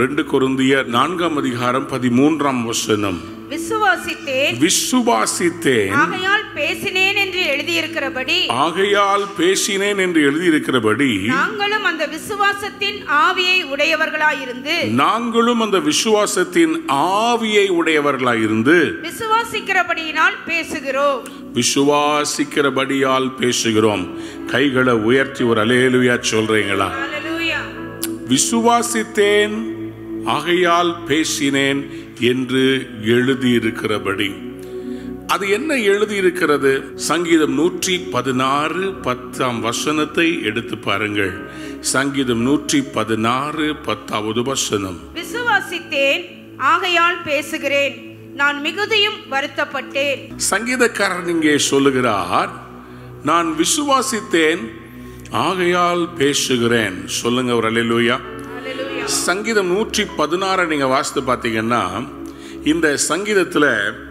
ரெண்டு கொருந்தியர் நான்காம் அதிகாரம் பதிமூன்றாம் வசனம் விசுவாசித்தேன் விசுவாசித்தேன் ஆகையால் பேசினேன் என்று எழுதியிருக்கிறபடி ஆகையால் பேசினேன் என்று எழுதியிருக்கிறபடி நாங்களும் அந்த விசுவாசத்தின் ஆவியை உடையவர்களாயிருந்து நாங்களும் அந்த விசுவாசத்தின் ஆவியை உடையவர்களாயிருந்து விசுவாசிக்கிறபடியினால் பேசுகிறோம் விசுவாசிக்கிறபடியால் பேசுகிறோம் கைகளை உயர்த்தி ஒரு அலேலுயா சொல்றீங்களா ஹalleluya விசுவாசித்தேன் ஆகையால் பேசினேன் என்று எழுதியிருக்கிறபடி அது என்ன எழுதியிருக்கிறது சங்கீதம் நூற்றி பதினாறு பத்தாம் வசனத்தை எடுத்து பாருங்கள் சங்கீதம் நூற்றி பதினாறு பத்தாவது வசனம் விசுவாசித்தேன் ஆகையால் பேசுகிறேன் நான் மிகுதியும் வருத்தப்பட்டேன் சங்கீதக்காரன் இங்கே சொல்லுகிறார் நான் விசுவாசித்தேன் ஆகையால் பேசுகிறேன் சொல்லுங்க ஒரு அல்லேலூயா ஹalleluya சங்கீதம் நூற்றி பதினாறு நீங்க வாசித்து பார்த்தீங்கன்னா இந்த சங்கீதத்துல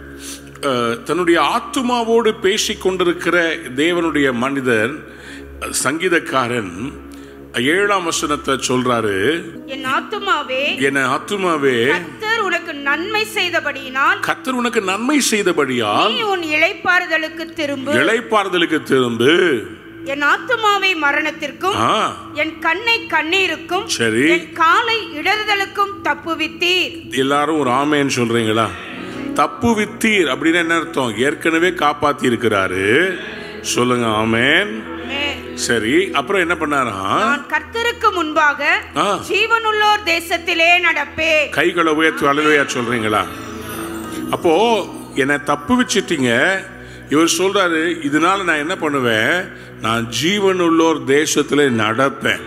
அஹ், தன்னுடைய ஆத்துமாவோடு பேசிக் கொண்டிருக்கிற தேவனுடைய மனிதர் அஹ், சங்கீதக்காரன் ஏழாம் வசனத்தை சொல்றாரு என் ஆத்துமாவே என் ஆத்துமாவே கர்த்தர் உனக்கு நன்மை செய்தபடியினால் கத்தர் உனக்கு நன்மை செய்தபடியால் நீ உன் இளைப்பாறுதலுக்கு திரும்பு இளைப்பாறுதலுக்கு திரும்பு என் ஆத்துமாவை மரணத்திற்கும் ஆ என் கண்ணை கண்ணீருக்கும் சரி என் காலை இடறுதலுக்கும் தப்புவித்தீர் எல்லாரும் ஒரு ஆமேன்னு சொல்றீங்களா தப்பு வித்தீர் அப்படின்னு என்ன அர்த்தம் ஏற்கனவே காப்பாத்தி இருக்கிறாரு சொல்லுங்க ஆமேன் ஆமென். சரி அப்புறம் என்ன பண்ணாரா நான் கர்த்தருக்கு முன்பாக ஆ. ஜீவனுள்ளோர் தேசத்திலே நடப்பேன் கைகளை உயர்த்தி அழுவையா சொல்றீங்களா அப்போ என்னை தப்பு வச்சிட்டீங்க இவர் சொல்றாரு இதனால நான் என்ன பண்ணுவேன் நான் ஜீவனுள்ளோர் தேசத்துல நடப்பேன்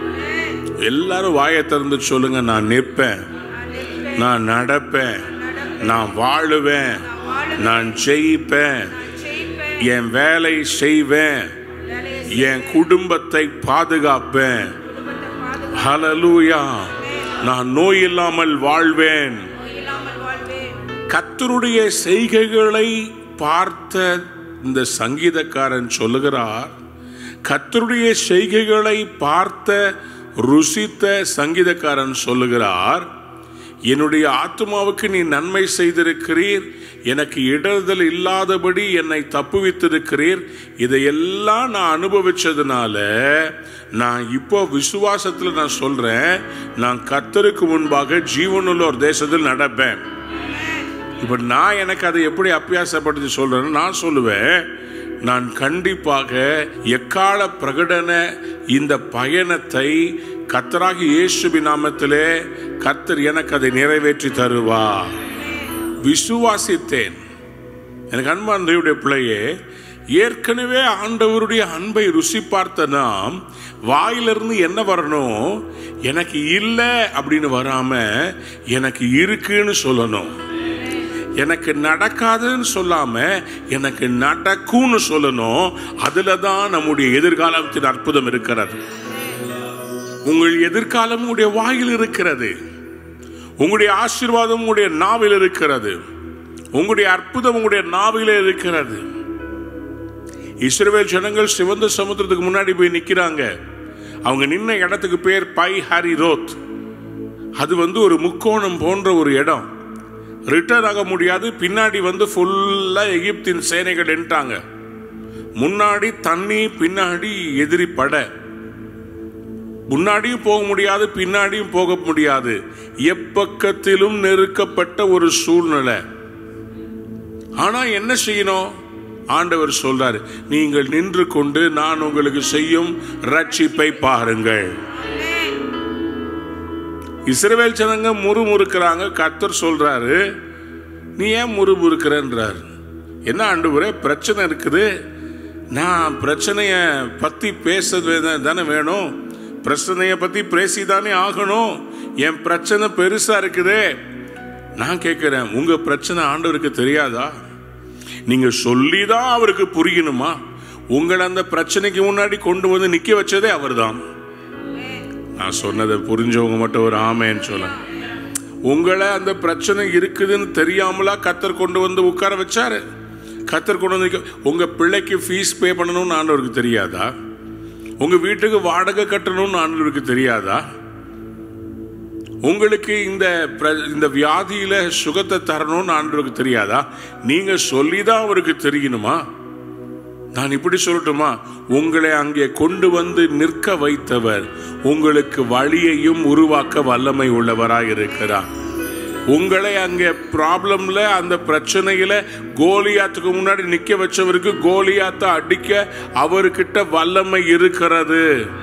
எல்லாரும் வாயை திறந்து சொல்லுங்க நான் நிற்பேன் நான் நடப்பேன் நான் வாழுவேன் நான் ஜெயிப்பேன் ஜெயிப்பேன். என் வேலை செய்வேன் என் குடும்பத்தை பாதுகாப்பேன் குடும்பத்தை பாதுகாப்பு ஹalleluya நான் நோய் இல்லாமல் வாழ்வேன் இல்லாமல் வாழ்வேன் கத்தருடைய செய்கைகளை பார்த்த இந்த சங்கீதக்காரன் சொல்லுகிறார் கத்தருடைய செய்கைகளை பார்த்த ருசித்த சங்கீதக்காரன் சொல்லுகிறார் என்னுடைய ஆத்மாவுக்கு நீ நன்மை செய்திருக்கிறீர் எனக்கு இடறுதல் இல்லாதபடி என்னை தப்புவித்திருக்கிறீர் இதையெல்லாம் நான் அனுபவிச்சதுனால நான் இப்போ விசுவாசத்துல நான் சொல்றேன் நான் கத்தருக்கு முன்பாக ஜீவனுள்ள ஒரு தேசத்தில் நடப்பேன் இப்ப நான் எனக்கு அதை எப்படி அப்பியாசப்படுத்தி சொல்றேன்னு நான் சொல்லுவேன் நான் கண்டிப்பாக எக்கால பிரகடன இந்த பயணத்தை கத்தராகி இயேசுவி நாமத்திலே கத்தர் எனக்கு அதை நிறைவேற்றி தருவா விசுவாசித்தேன் எனக்கு அன்பான தேவனுடைய பிள்ளையே ஏற்கனவே ஆண்டவருடைய அன்பை ருசி பார்த்த நாம் வாயிலிருந்து என்ன வரணும் எனக்கு இல்லை அப்படின்னு வராம எனக்கு இருக்குன்னு சொல்லணும் எனக்கு நடக்காதுன்னு சொல்லாம எனக்கு நடக்கும்னு சொல்லணும் அதுல தான் நம்முடைய எதிர்காலத்தின் அற்புதம் இருக்கிறது உங்கள் எதிர்காலம் உங்களுடைய வாயில் இருக்கிறது உங்களுடைய ஆசீர்வாதம் உங்களுடைய நாவில் இருக்கிறது உங்களுடைய அற்புதம் உங்களுடைய நாவிலே இருக்கிறது இஸ்ரவேல் ஜனங்கள் சிவந்த சமுத்திரத்துக்கு முன்னாடி போய் நிக்கிறாங்க அவங்க நின்ன இடத்துக்கு பேர் பை ஹரி ரோத் அது வந்து ஒரு முக்கோணம் போன்ற ஒரு இடம் ரிட்டர்ன் ஆக முடியாது பின்னாடி வந்து ஃபுல்லா எகிப்தின் சேனைகள் நின்ட்டாங்க முன்னாடி தண்ணி பின்னாடி எதிரி படை முன்னாடியும் போக முடியாது பின்னாடியும் போக முடியாது எப்பக்கத்திலும் நெருக்கப்பட்ட ஒரு சூழ்நிலை ஆனா என்ன செய்யணும் ஆண்டவர் சொல்றாரு நீங்கள் நின்று கொண்டு நான் உங்களுக்கு செய்யும் ரட்சிப்பை பாருங்கள் இஸ்ரவேல் ஜனங்க முறுமுறுக்கிறாங்க கர்த்தர் சொல்றாரு நீ ஏன் முறுமுறுக்கிறன்றார் என்ன ஆண்டவரே பிரச்சனை இருக்குது நான் பிரச்சனைய பத்தி பேச தானே வேணும் பிரச்சனைய பத்தி பேசிதானே ஆகணும் என் பிரச்சனை பெருசா இருக்குதே நான் கேட்கிறேன் உங்க பிரச்சனை ஆண்டவருக்கு தெரியாதா நீங்க சொல்லிதான் அவருக்கு புரியணுமா உங்களை அந்த பிரச்சனைக்கு முன்னாடி கொண்டு வந்து நிக்க வச்சதே அவர்தான் நான் சொன்னதை புரிஞ்சவங்க மட்டும் ஒரு ஆமேன்னு சொல்ல உங்களை அந்த பிரச்சனை இருக்குதுன்னு தெரியாமலா கத்தர் கொண்டு வந்து உட்கார வச்சாரு கத்தர் கொண்டு வந்து நிக்க- உங்க பிள்ளைக்கு ஃபீஸ் பே பண்ணணும்னு ஆண்டவருக்கு தெரியாதா உங்க வீட்டுக்கு வாடகை கட்டணும்னு ஆண்டவருக்கு தெரியாதா உங்களுக்கு இந்த பிர- இந்த வியாதியில சுகத்தை தரணும்னு ஆண்டவருக்கு தெரியாதா நீங்க சொல்லிதான் அவருக்கு தெரியணுமா நான் இப்படி சொல்லட்டுமா உங்களை அங்கே கொண்டு வந்து நிற்க வைத்தவர் உங்களுக்கு வழியையும் உருவாக்க வல்லமை உள்ளவராய் இருக்கிறார் உங்களை அங்கே ப்ராப்ளம்ல அந்த பிரச்சனையில கோலியாத்துக்கு முன்னாடி நிக்க வச்சவருக்கு கோலியாத்தை அடிக்க அவர்கிட்ட வல்லமை இருக்கிறது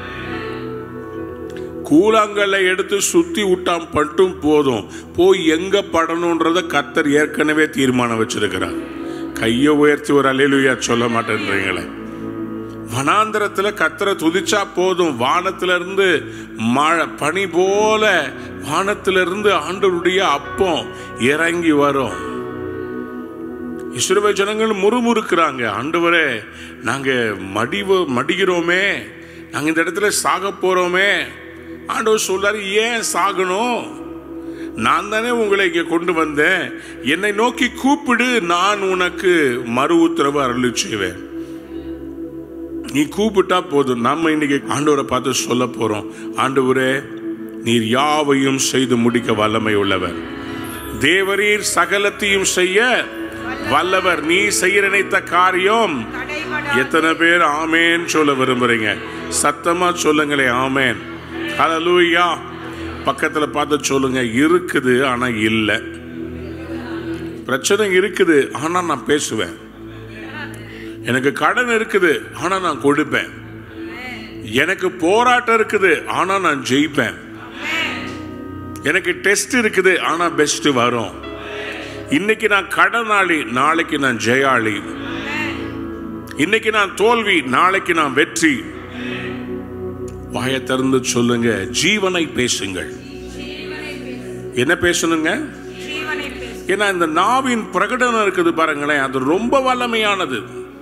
கூழாங்கல்லை எடுத்து சுத்தி விட்டான் பட்டும் போதும் போய் எங்க படணுன்றத கத்தர் ஏற்கனவே தீர்மானம் வச்சிருக்கிறார் கையை உயர்த்தி ஒரு அலையிலுயா சொல்ல மாட்டேன்றீங்களே வனாந்திரத்துல கத்தரை துதிச்சா போதும் வானத்துல இருந்து மழை பனி போல வானத்துல இருந்து ஆண்டவருடைய அப்பம் இறங்கி வரும் இஸ்ரவேல் ஜனங்கள் முறுமுறுக்கிறாங்க ஆண்டவரே நாங்க மடிவு மடிகிறோமே நாங்க இந்த இடத்துல சாக போறோமே ஆண்டவர் சொல்றாரு ஏன் சாகணும் நான் தானே உங்களை இங்க கொண்டு வந்தேன் என்னை நோக்கி கூப்பிடு நான் உனக்கு மறு உத்தரவு அருளி செய்வேன் நீ கூப்பிட்டா போதும் நம்ம இன்னைக்கு ஆண்டவரை பார்த்து சொல்ல போறோம் ஆண்டவரே நீர் யாவையும் செய்து முடிக்க வல்லமை உள்ளவர் தேவரீர் சகலத்தையும் செய்ய வல்லவர் நீ செய்ய நினைத்த காரியம் தடைபடா எத்தனை பேர் ஆமேன் சொல்ல விரும்புறீங்க சத்தமா சொல்லுங்களே ஆமேன் ஹalleluya பக்கத்துல பார்த்து சொல்லுங்க இருக்குது ஆனா இல்லை பிரச்சனை இருக்குது ஆனா நான் பேசுவேன் எனக்கு கடன் இருக்குது ஆனா நான் கொடுப்பேன் எனக்கு போராட்டம் இருக்குது ஆனா நான் ஜெயிப்பேன் எனக்கு டெஸ்ட் இருக்குது ஆனா பெஸ்ட் வரும் இன்னைக்கு நான் கடனாளி நாளைக்கு நான் ஜெயாளி இன்னைக்கு நான் தோல்வி நாளைக்கு நான் வெற்றி வாயை திறந்து சொல்லுங்க ஜீவனை பேசுங்கள் என்ன பேசணுங்க ஜீவனை பேசு ஏன்னா இந்த நாவின் பிரகடனம் இருக்குது பாருங்களேன் அது ரொம்ப வல்லமையானது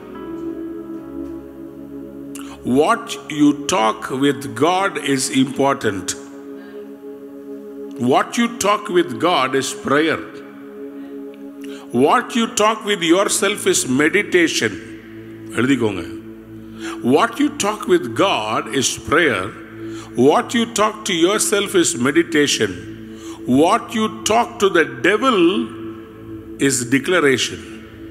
what you talk with God is important what you talk with God is prayer what you talk with yourself is meditation எழுதிக்கோங்க what you talk with God is prayer what you talk to yourself is meditation what you talk to the devil is declaration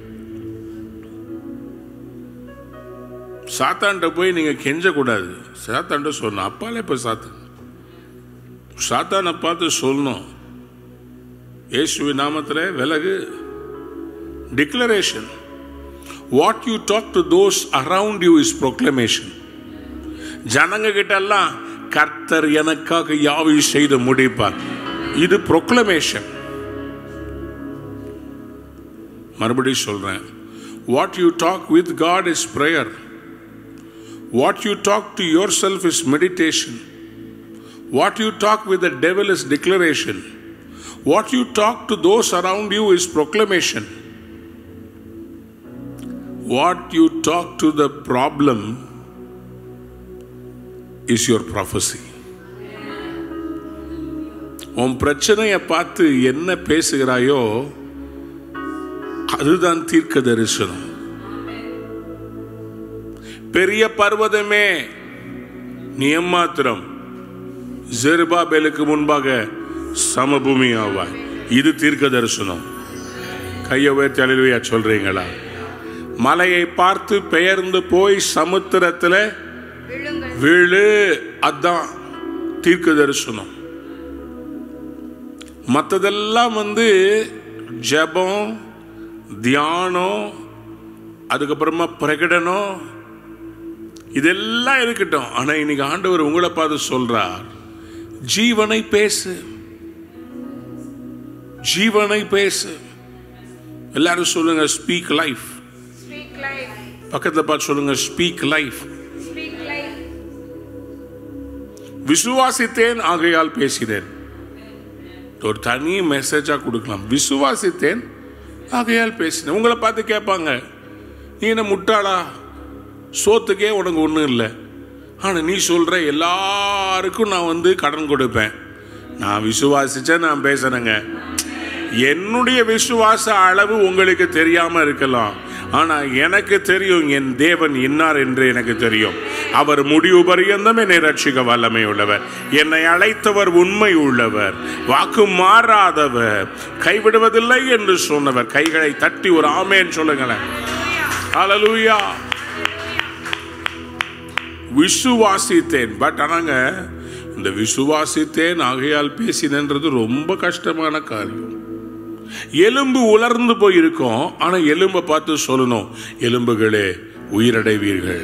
சாத்தான்ட்ட போய் நீங்க கெஞ்சக்கூடாது சாத்தான்ட்ட சொல்லணும் அப்பாலே போய் சாத்தான் சாத்தானை பார்த்து சொல்லணும் இயேசுவி நாமத்தில் விலகு declaration what you talk to those around you is proclamation ஜனங்க கிட்ட எல்லாம் கர்த்தர் எனக்காக யாவை செய்து முடிப்பார் இது ப்ரொக்ளமேஷன் மறுபடியும் சொல்றேன் what you talk with God is prayer what you talk to yourself is meditation what you talk with the devil is declaration what you talk to those around you is proclamation what you talk to the problem is your prophecy உன் பிரச்சனையை பார்த்து என்ன பேசுகிறாயோ அதுதான் தீர்க்க தரிசனம் பெரிய பர்வதமே நீ எம்மாத்திரம் ஜெருபாபேலுக்கு முன்பாக சமபூமி ஆவாய் இது தீர்க்க தரிசனம் கையை உயர்த்தி அழிலுவையா சொல்றீங்களா மலையை பார்த்து பெயர்ந்து போய் சமுத்திரத்துல விழுங்கள் விழு அதான் தீர்க்க தரிசனம் மற்றதெல்லாம் வந்து ஜெபம் தியானம் அதுக்கப்புறமா பிரகடனம் இதெல்லாம் இருக்கட்டும் ஆனா இன்னைக்கு ஆண்டவர் உங்களை பார்த்து சொல்றார் ஜீவனை பேசு ஜீவனை பேசு எல்லாரும் சொல்லுங்க ஸ்பீக் லைஃப் ஸ்பீக் லைஃப் பக்கத்துல பார்த்து சொல்லுங்க ஸ்பீக் லைஃப் ஸ்பீக் லைஃப் விசுவாசித்தேன் ஆகையால் பேசினேன் ஒரு தனி மெசேஜா கொடுக்கலாம் விசுவாசித்தேன் ஆகையால் பேசினேன் உங்களை பார்த்து கேட்பாங்க நீ என்ன முட்டாளா சோத்துக்கே உனக்கு ஒன்றும் இல்லை ஆனால் நீ சொல்ற எல்லாருக்கும் நான் வந்து கடன் கொடுப்பேன் நான் விசுவாசிச்சேன் நான் பேசுறேங்க என்னுடைய விசுவாச அளவு உங்களுக்கு தெரியாம இருக்கலாம் ஆனா எனக்கு தெரியும் என் தேவன் இன்னார் என்று எனக்கு தெரியும் அவர் முடிவு பரியந்தம் என்னை ரட்சிக்க வல்லமை உள்ளவர் என்னை அழைத்தவர் உண்மை உள்ளவர் வாக்கு மாறாதவர் கைவிடுவதில்லை என்று சொன்னவர் கைகளை தட்டி ஒரு ஆமேன் சொல்லுங்களேன் ஹalleluya விசுவாசித்தேன் பட் ஆனாங்க இந்த விசுவாசித்தேன் ஆகையால் பேசினன்றது ரொம்ப கஷ்டமான காரியம் எலும்பு உலர்ந்து போயிருக்கும் ஆனா எலும்பை பார்த்து சொல்லணும் எலும்புகளே உயிரடைவீர்கள்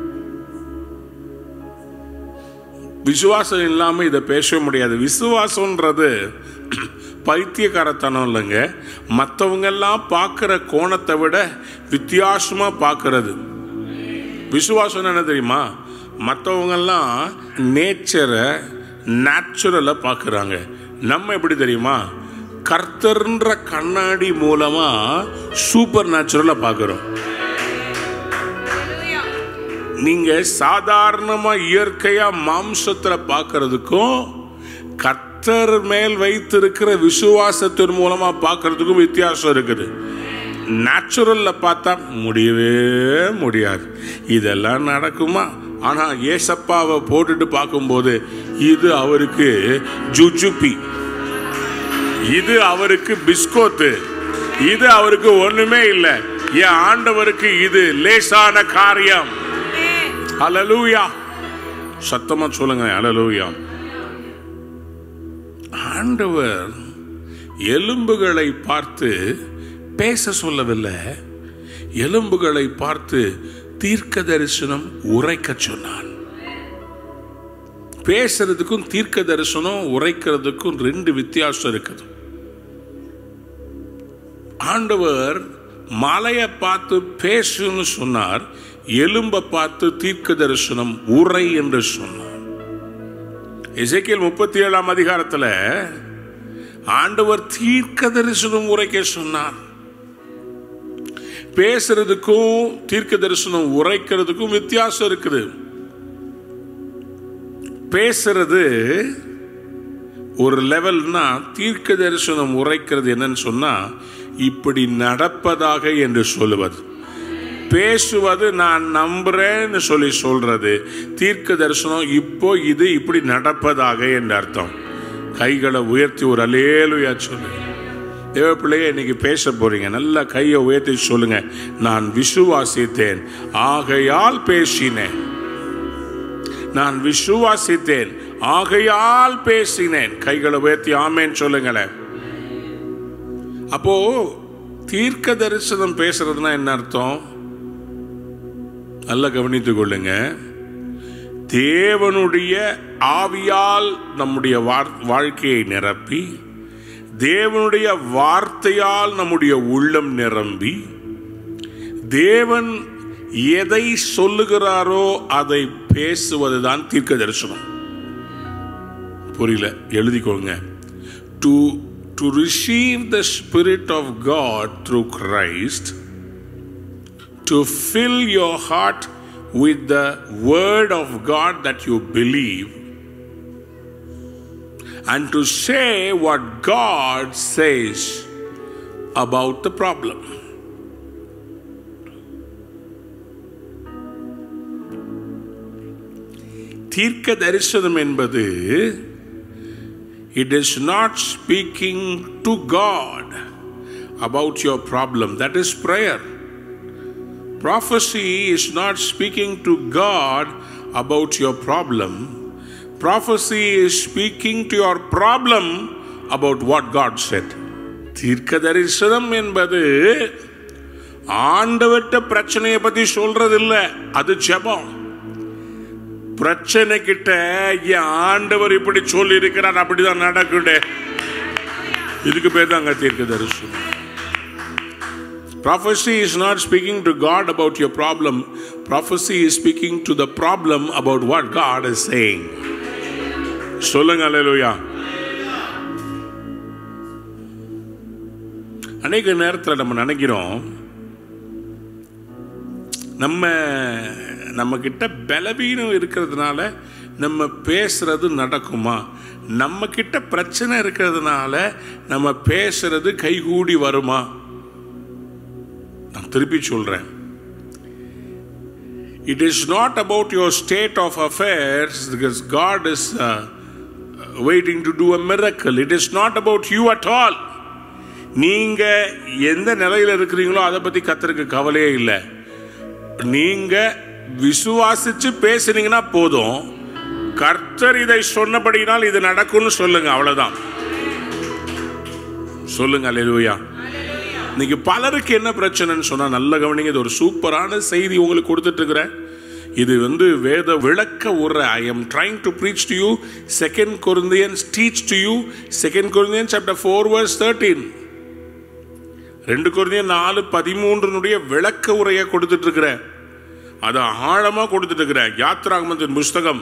விசுவாசம் இல்லாம இதை பேச முடியாது விசுவாசம்ன்றது பைத்தியக்காரத்தனம் இல்லைங்க மற்றவங்க எல்லாம் பார்க்குற கோணத்தை விட வித்தியாசமா பார்க்கறது விசுவாசம் என்ன தெரியுமா மற்றவங்கெல்லாம் நேச்சரை நேச்சுரலாக பார்க்குறாங்க நம்ம எப்படி தெரியுமா கர்த்தர்ன்ற கண்ணாடி மூலமா சூப்பர் நேச்சுரலாக பார்க்குறோம் Hallelujah. நீங்க சாதாரணமா இயற்கையா மாம்சத்துல பார்க்கறதுக்கும் கர்த்தர் மேல் வைத்திருக்கிற விசுவாசத்தின் மூலமா பார்க்கறதுக்கும் வித்தியாசம் இருக்குது நேச்சுரல்ல பார்த்தா முடியவே முடியாது இதெல்லாம் நடக்குமா ஆனா ஏசப்பாவை போட்டுட்டு பார்க்கும்போது இது அவருக்கு ஜுஜுபி இது அவருக்கு பிஸ்கோத்து இது அவருக்கு ஒண்ணுமே இல்லை என் ஆண்டவருக்கு இது லேசான காரியம் Amen. அலலூயா சத்தமா சொல்லுங்க அலலூயா ஆண்டவர் எலும்புகளை பார்த்து பேச சொல்லவில்லை எலும்புகளை பார்த்து தீர்க்க தரிசனம் உரைக்க சொன்னான் பேசுறதுக்கும் தீர்க்க தரிசனம் உரைக்கிறதுக்கும் ரெண்டு வித்தியாசம் இருக்குது ஆண்டவர் மலையை பார்த்து பேசுன்னு சொன்னார் எலும்பை பார்த்து தீர்க்க தரிசனம் உரை என்று சொன்னார் இசைக்கியல் முப்பத்தி ஏழாம் அதிகாரத்தில் ஆண்டவர் தீர்க்க தரிசனம் உரைக்க சொன்னார் பேசுறதுக்கும் தீர்க்க தரிசனம் உரைக்கிறதுக்கும் வித்தியாசம் இருக்குது பேசுறது ஒரு லெவல்னா தீர்க்க தரிசனம் உரைக்கிறது என்னன்னு சொன்னா இப்படி நடப்பதாக என்று சொல்லுவது பேசுவது நான் நம்புறேன்னு சொல்லி சொல்றது தீர்க்க தரிசனம் இப்போ இது இப்படி நடப்பதாக என்று அர்த்தம் கைகளை உயர்த்தி ஒரு அலேலுயா சொல்லு தேவ பிள்ளைய இன்னைக்கு பேச போறீங்க நல்லா கையை உயர்த்தி சொல்லுங்க நான் விசுவாசித்தேன் ஆகையால் பேசினேன் நான் விசுவாசித்தேன் ஆகையால் பேசினேன் கைகளை உயர்த்தி ஆமேன்னு சொல்லுங்களேன் அப்போ தீர்க்க தரிசனம் பேசுறதுனா என்ன அர்த்தம் நல்லா கவனித்துக் கொள்ளுங்க தேவனுடைய ஆவியால் நம்முடைய வார்- வாழ்க்கையை நிரப்பி தேவனுடைய வார்த்தையால் நம்முடைய உள்ளம் நிரம்பி தேவன் எதை சொல்லுகிறாரோ அதை பேசுவதுதான் தீர்க்க தரிசனம் புரியல எழுதிக்கோங்க to to receive the spirit of God through Christ to fill your heart with the word of God that you believe and to say what God says about the problem. தீர்க்க தரிசனம் என்பது it is not speaking to God about your problem that is prayer Prophecy is not speaking to God about your problem. Prophecy is speaking to your problem about what God said. தீர்க்க தரிசனம் என்பது ஆண்டவர்கிட்ட பிரச்சனையை பத்தி சொல்றது இல்ல அது ஜெபம் பிரச்சனை கிட்ட என் ஆண்டவர் இப்படி சொல்லி இருக்கிறார் அப்படிதான் நடக்குண்டே இதுக்கு பேர் தாங்க தீர்க்க தரிசனம் Prophecy is not speaking to God about your problem. Prophecy is speaking to the problem about what God is saying. சொல்லுங்க அல்லேலூயா அநேக நேரத்தில் நம்ம நினைக்கிறோம் நம்ம நம்ம கிட்ட பலவீனம் இருக்கிறதுனால நம்ம பேசுறது நடக்குமா நம்ம கிட்ட பிரச்சனை இருக்கிறதுனால நம்ம பேசுறது கைகூடி வருமா நான் திருப்பி சொல்றேன் it is not about your state of affairs because God is waiting to do a miracle it is not about you at all நீங்க எந்த நிலையில இருக்கிறீங்களோ அதை பத்தி கத்தருக்கு கவலையே இல்லை நீங்க விசுவாசிச்சு பேசுனீங்கன்னா போதும் கர்த்தர் இதை சொன்னபடினால் இது நடக்கும்னு சொல்லுங்க அவ்வளவுதான் சொல்லுங்க அல்லேலூயா இன்னைக்கு பலருக்கு என்ன பிரச்சனைன்னு சொன்னா நல்ல கவனிங்க இது ஒரு சூப்பரான செய்தி உங்களுக்கு கொடுத்துட்டு இருக்கிறேன் இது வந்து வேத விளக்க உரை I am trying to preach to you second Corinthians teach to you second Corinthian chapter four verse thirteen ரெண்டு கொரிந்தியன் நாலு பதிமூன்றுனுடைய விளக்க உரையை கொடுத்துட்டு இருக்கிறேன் அதை ஆழமா கொடுத்துட்டு இருக்கிறேன் யாத்ராகமத்தின் புஸ்தகம்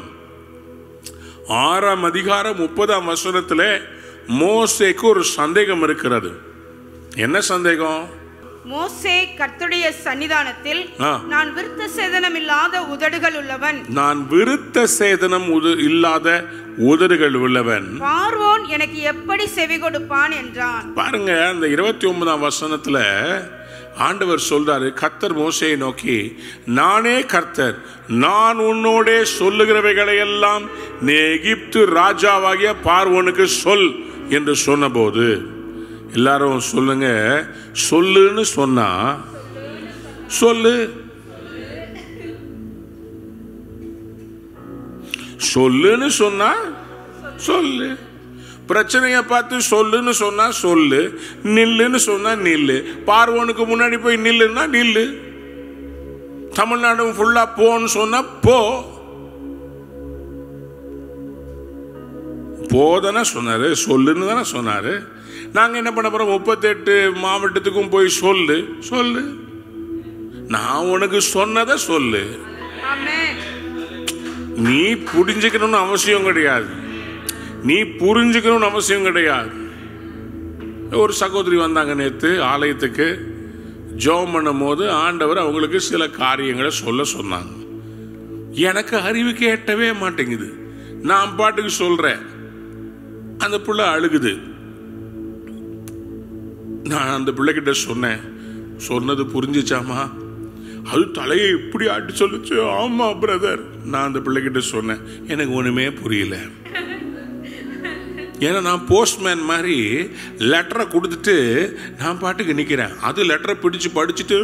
ஆறாம் அதிகாரம் முப்பதாம் வசனத்துல மோசேக்கு ஒரு சந்தேகம் இருக்கிறது என்ன சந்தேகம் மோசே கர்த்தருடைய சன்னிதானத்தில் ஆ. நான் விருத்த சேதனம் இல்லாத உதடுகள் உள்ளவன் நான் விருத்த சேதனம் உது- இல்லாத உதடுகள் உள்ளவன் பார்வோன் எனக்கு எப்படி செவி கொடுப்பான் என்றான் பாருங்க அந்த இருபத்தி ஒன்பதாம் வசனத்துல ஆண்டவர் சொல்றாரு கர்த்தர் மோசையை நோக்கி நானே கர்த்தர் நான் உன்னோடே சொல்லுகிறவைகளை எல்லாம் நீ எகிப்து ராஜாவாகிய பார்வோனுக்கு சொல் என்று சொன்னபோது எல்லாரும் சொல்லுங்க சொல்லுன்னு சொன்னா சொல்லு சொல்லுன்னு சொன்னா சொல்லு பிரச்சனையை பார்த்து சொல்லுன்னு சொன்னா சொல்லு நில்லுன்னு சொன்னா நில்லு பார்வோனுக்கு முன்னாடி போய் நில்லுன்னா நில்லு தமிழ்நாடு ஃபுல்லா போன்னு சொன்னா போ போதானே சொன்னாரு சொல்லுன்னு தானே சொன்னாரு நாங்க என்ன பண்ண போறோம் முப்பத்தெட்டு மாவட்டத்துக்கும் போய் சொல்லு சொல்லு நான் உனக்கு சொன்னதை சொல்லு ஆமென் நீ புரிஞ்சுக்கணும்னு அவசியம் கிடையாது நீ புரிஞ்சுக்கணும்னு அவசியம் கிடையாது ஒரு சகோதரி வந்தாங்க நேற்று ஆலயத்துக்கு ஜெபம் பண்ணும் போது ஆண்டவர் அவங்களுக்கு சில காரியங்களை சொல்ல சொன்னாங்க எனக்கு அறிவு கேட்டவே மாட்டேங்குது நான் பாட்டுக்கு சொல்றேன் அந்த பிள்ளை அழுகுது நான் அந்த பிள்ளைகிட்ட சொன்னேன் சொன்னது புரிஞ்சுச்சாமா அது தலையை இப்படி ஆட்டி சொல்லுச்சு ஆமா பிரதர் நான் அந்த பிள்ளைகிட்ட சொன்னேன் எனக்கு ஒண்ணுமே புரியல ஏன்னா நான் போஸ்ட்மேன் மாதிரி லெட்டரை கொடுத்துட்டு நான் பாட்டுக்கு நிக்கிறேன் அது லெட்டரை பிடிச்சு படிச்சுட்டு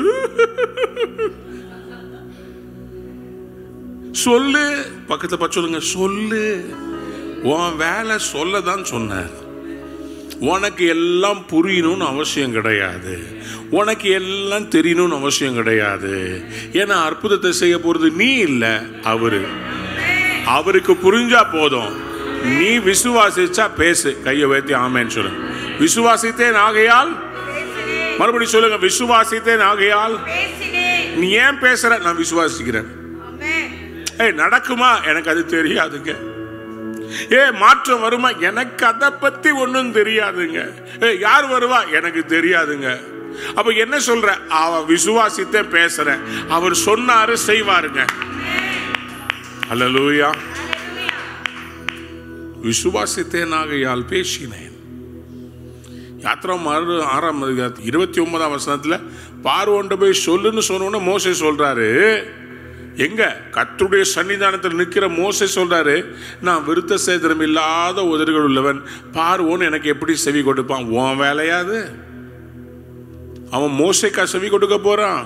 சொல்லு பக்கத்துல பார்த்து சொல்லுங்க சொல்லு உன் வேலை சொல்ல தான் சொன்னார் உனக்கு எல்லாம் புரியணும்னு அவசியம் கிடையாது உனக்கு எல்லாம் தெரியணும்னு அவசியம் கிடையாது ஏன்னா அற்புதத்தை செய்ய போறது நீ இல்லை அவரு அவருக்கு புரிஞ்சா போதும் நீ விசுவாசிச்சா பேசு கையை வைத்து ஆமேன்னு சொல்லு விசுவாசித்தேன் ஆகையால் பேசினேன் மறுபடியும் சொல்லுங்க விசுவாசித்தேன் ஆகையால் பேசினேன் நீ ஏன் பேசுற நான் விசுவாசிக்கிறேன் ஆமென் ஏய் நடக்குமா எனக்கு அது தெரியாதுங்க ஏ மாற்றம் வருமா எனக்கு அதை பத்தி ஒன்றும் தெரியாதுங்க ஏ யார் வருவா எனக்கு தெரியாதுங்க அப்ப என்ன சொல்ற அவ விசுவாசித்தே பேசுறேன் அவர் சொன்னாரு செய்வாருங்க அல்லலூயா விசுவாசித்தேனாகையால் பேசினேன் யாத்திரா மறு ஆறாம் அதிகாரத்து இருபத்தி ஒன்பதாம் வசனத்துல பார்வோன்ட்ட போய் சொல்லுன்னு சொன்னோன்னு மோசே சொல்றாரு எங்க கர்த்தருடைய சன்னிதானத்தில் நிற்கிற மோசே சொல்றாரு நான் விருத்த சேதனம் இல்லாத உதடுகள் உள்ளவன் பார்வோன் எனக்கு எப்படி செவி கொடுப்பான் உன் வேலையாது அவன் மோசைக்கா செவி கொடுக்க போறான்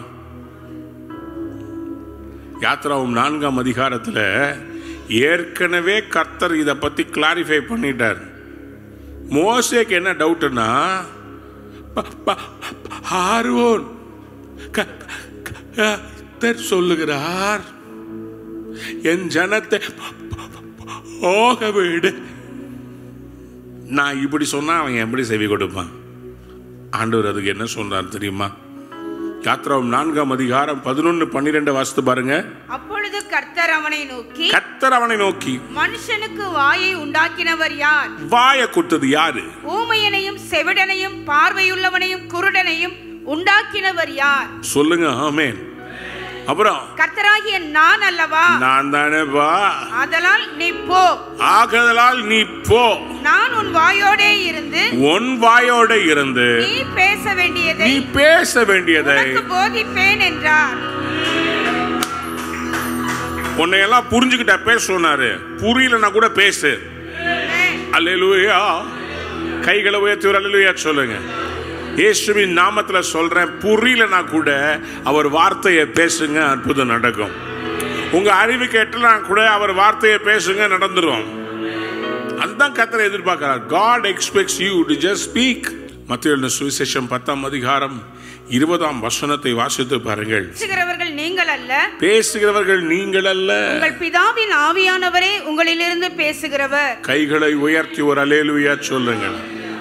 யாத்ராவும் நான்காம் அதிகாரத்துல ஏற்கனவே கர்த்தர் இதை பத்தி கிளாரிஃபை பண்ணிட்டார் மோசேக்கு என்ன டவுட்னா ஆர்வோன் க- க- கர்த்தர் சொல்லுகிறார் என் ஜனத்தை போக விடு நான் இப்படி சொன்னா அவன் எப்படி செவி கொடுப்பான் ஆண்டவர் அதுக்கு என்ன சொன்னார் தெரியுமா யாத்ராவும் நான்காம் அதிகாரம் பதினொன்னு பன்னிரெண்டு வாசித்து பாருங்க அப்பொழுது கர்த்தர் அவனை நோக்கி கர்த்தர் அவனை நோக்கி மனுஷனுக்கு வாயை உண்டாக்கினவர் யார் வாய குட்டது யாரு ஊமையனையும் செவிடனையும் பார்வையுள்ளவனையும் குருடனையும் உண்டாக்கினவர் யார் சொல்லுங்க ஆமேன் அப்புறம் கர்த்தராகிய நான் அல்லவா நான் தானேப்பா ஆதலால் நீ போ ஆகதலால் நீ போ நான் உன் வாயோடே இருந்து உன் வாயோட இருந்து நீ பேச வேண்டியதை நீ பேச வேண்டியதை உனக்கு போதிப்பேன் என்றார் உன்னை எல்லாம் புரிஞ்சுக்கிட்ட பேச சொன்னாரு புரியலன்னா கூட பேசு அல்லேலூயா கைகளை உயர்த்தி ஒரு அல்லேலூயா சொல்லுங்க இயேசுவின் நாமத்துல சொல்றேன் புரியலனா கூட அவர் வார்த்தையை பேசுங்க அற்புதம் நடக்கும் உங்க அறிவு கேட்டலாம் கூட அவர் வார்த்தையை பேசுங்க நடந்துரும் அதுதான் கத்தரை எதிர்பார்க்கிறார் God expects you to just speak மத்திய சுவிசேஷம் பத்தாம் அதிகாரம் இருபதாம் வசனத்தை வாசித்து பாருங்கள் பேசுகிறவர்கள் நீங்கள் அல்ல பேசுகிறவர்கள் நீங்கள் அல்ல உங்கள் பிதாவின் ஆவியானவரே உங்களிலிருந்து பேசுகிறவர் கைகளை உயர்த்தி ஒரு அலேலுயா சொல்லுங்கள்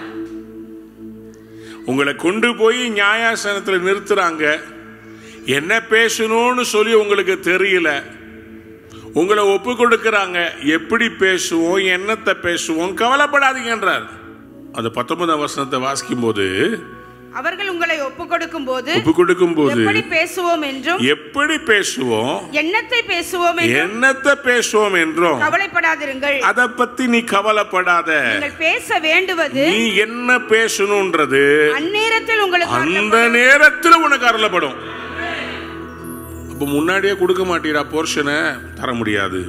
உங்களை கொண்டு போய் நியாயாசனத்தில் நிறுத்துறாங்க என்ன பேசணும்னு சொல்லி உங்களுக்கு தெரியல உங்களை ஒப்பு கொடுக்கறாங்க எப்படி பேசுவோம் என்னத்தை பேசுவோம் கவலைப்படாதீங்கன்றார் அந்த பத்தொன்பதாம் வசனத்தை வாசிக்கும் போது அவர்கள் உங்களை ஒப்பு கொடுக்கும் போது ஒப்பு கொடுக்கும் போது எப்படி பேசுவோம் என்றும் எப்படி பேசுவோம் எண்ணத்தை பேசுவோம் என்றும் என்னத்தை பேசுவோம் என்றும் கவலைப்படாதிருங்கள் அதை பத்தி நீ கவலைப்படாத நீங்கள் பேச வேண்டுவது நீ என்ன பேசணும்ன்றது அந்நேரத்தில் உங்களுக்கு அந்த நேரத்தில் உனக்கு அருளப்படும் அப்ப முன்னாடியே கொடுக்க மாட்டீரா போர்ஷனை தர முடியாது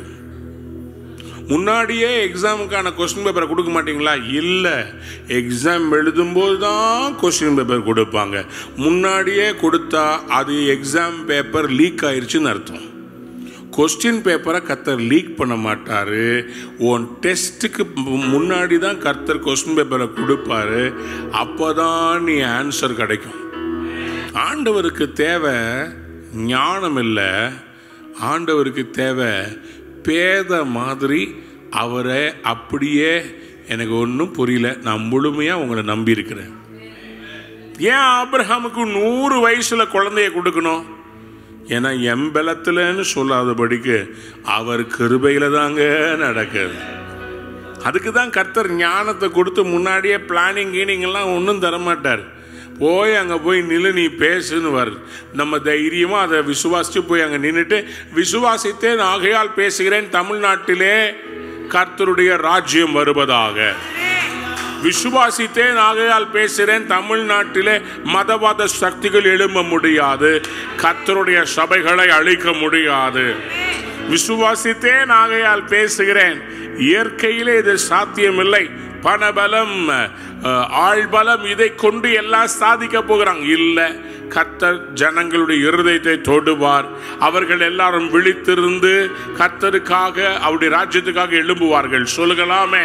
முன்னாடியே எக்ஸாமுக்கான கொஸ்டின் பேப்பரை கொடுக்க மாட்டீங்களா இல்லை எக்ஸாம் எழுதும்போது தான் கொஸ்டின் பேப்பர் கொடுப்பாங்க முன்னாடியே கொடுத்தா அது எக்ஸாம் பேப்பர் லீக் ஆயிருச்சுன்னு அர்த்தம் கொஸ்டின் பேப்பரை கர்த்தர் லீக் பண்ண மாட்டாரு உன் டெஸ்ட்டுக்கு முன்னாடி தான் கர்த்தர் கொஸ்டின் பேப்பரை கொடுப்பாரு அப்போதான் நீ ஆன்சர் கிடைக்கும் ஆண்டவருக்கு தேவை ஞானம் இல்லை ஆண்டவருக்கு தேவை பேத மாதிரி அவரை அப்படியே எனக்கு ஒன்றும் புரியல நான் முழுமையாக உங்களை நம்பி இருக்கிறேன் ஏன் ஆபிரஹாமுக்கு நூறு வயசுல குழந்தைய கொடுக்கணும் ஏன்னா எம்பலத்துலன்னு சொல்லாதபடிக்கு அவர் கிருபையில தாங்க நடக்குது அதுக்கு தான் கர்த்தர் ஞானத்தை கொடுத்து முன்னாடியே பிளானிங் கீனிங் எல்லாம் ஒன்றும் தரமாட்டார் போய் அங்கே போய் நில்லு நீ பேசுன்னு வர் நம்ம தைரியமாக அதை விசுவாசித்து போய் அங்கே நின்றுட்டு விசுவாசித்தேன் ஆகையால் பேசுகிறேன் தமிழ்நாட்டிலே கர்த்தருடைய ராஜ்யம் வருவதாக விசுவாசித்தேன் ஆகையால் பேசுகிறேன் தமிழ்நாட்டிலே மதவாத சக்திகள் எழும்ப முடியாது கர்த்தருடைய சபைகளை அழிக்க முடியாது விசுவாசித்தேன் ஆகையால் பேசுகிறேன் இயற்கையிலே இது சாத்தியமில்லை பணபலம் அஹ், ஆள்பலம் இதை கொண்டு எல்லாம் சாதிக்க போகிறாங்க இல்ல கர்த்தர் ஜனங்களுடைய இருதயத்தை தொடுவார் அவர்கள் எல்லாரும் விழித்திருந்து கர்த்தருக்காக அவருடைய ராஜ்யத்துக்காக எழும்புவார்கள் சொல்லுகலாமே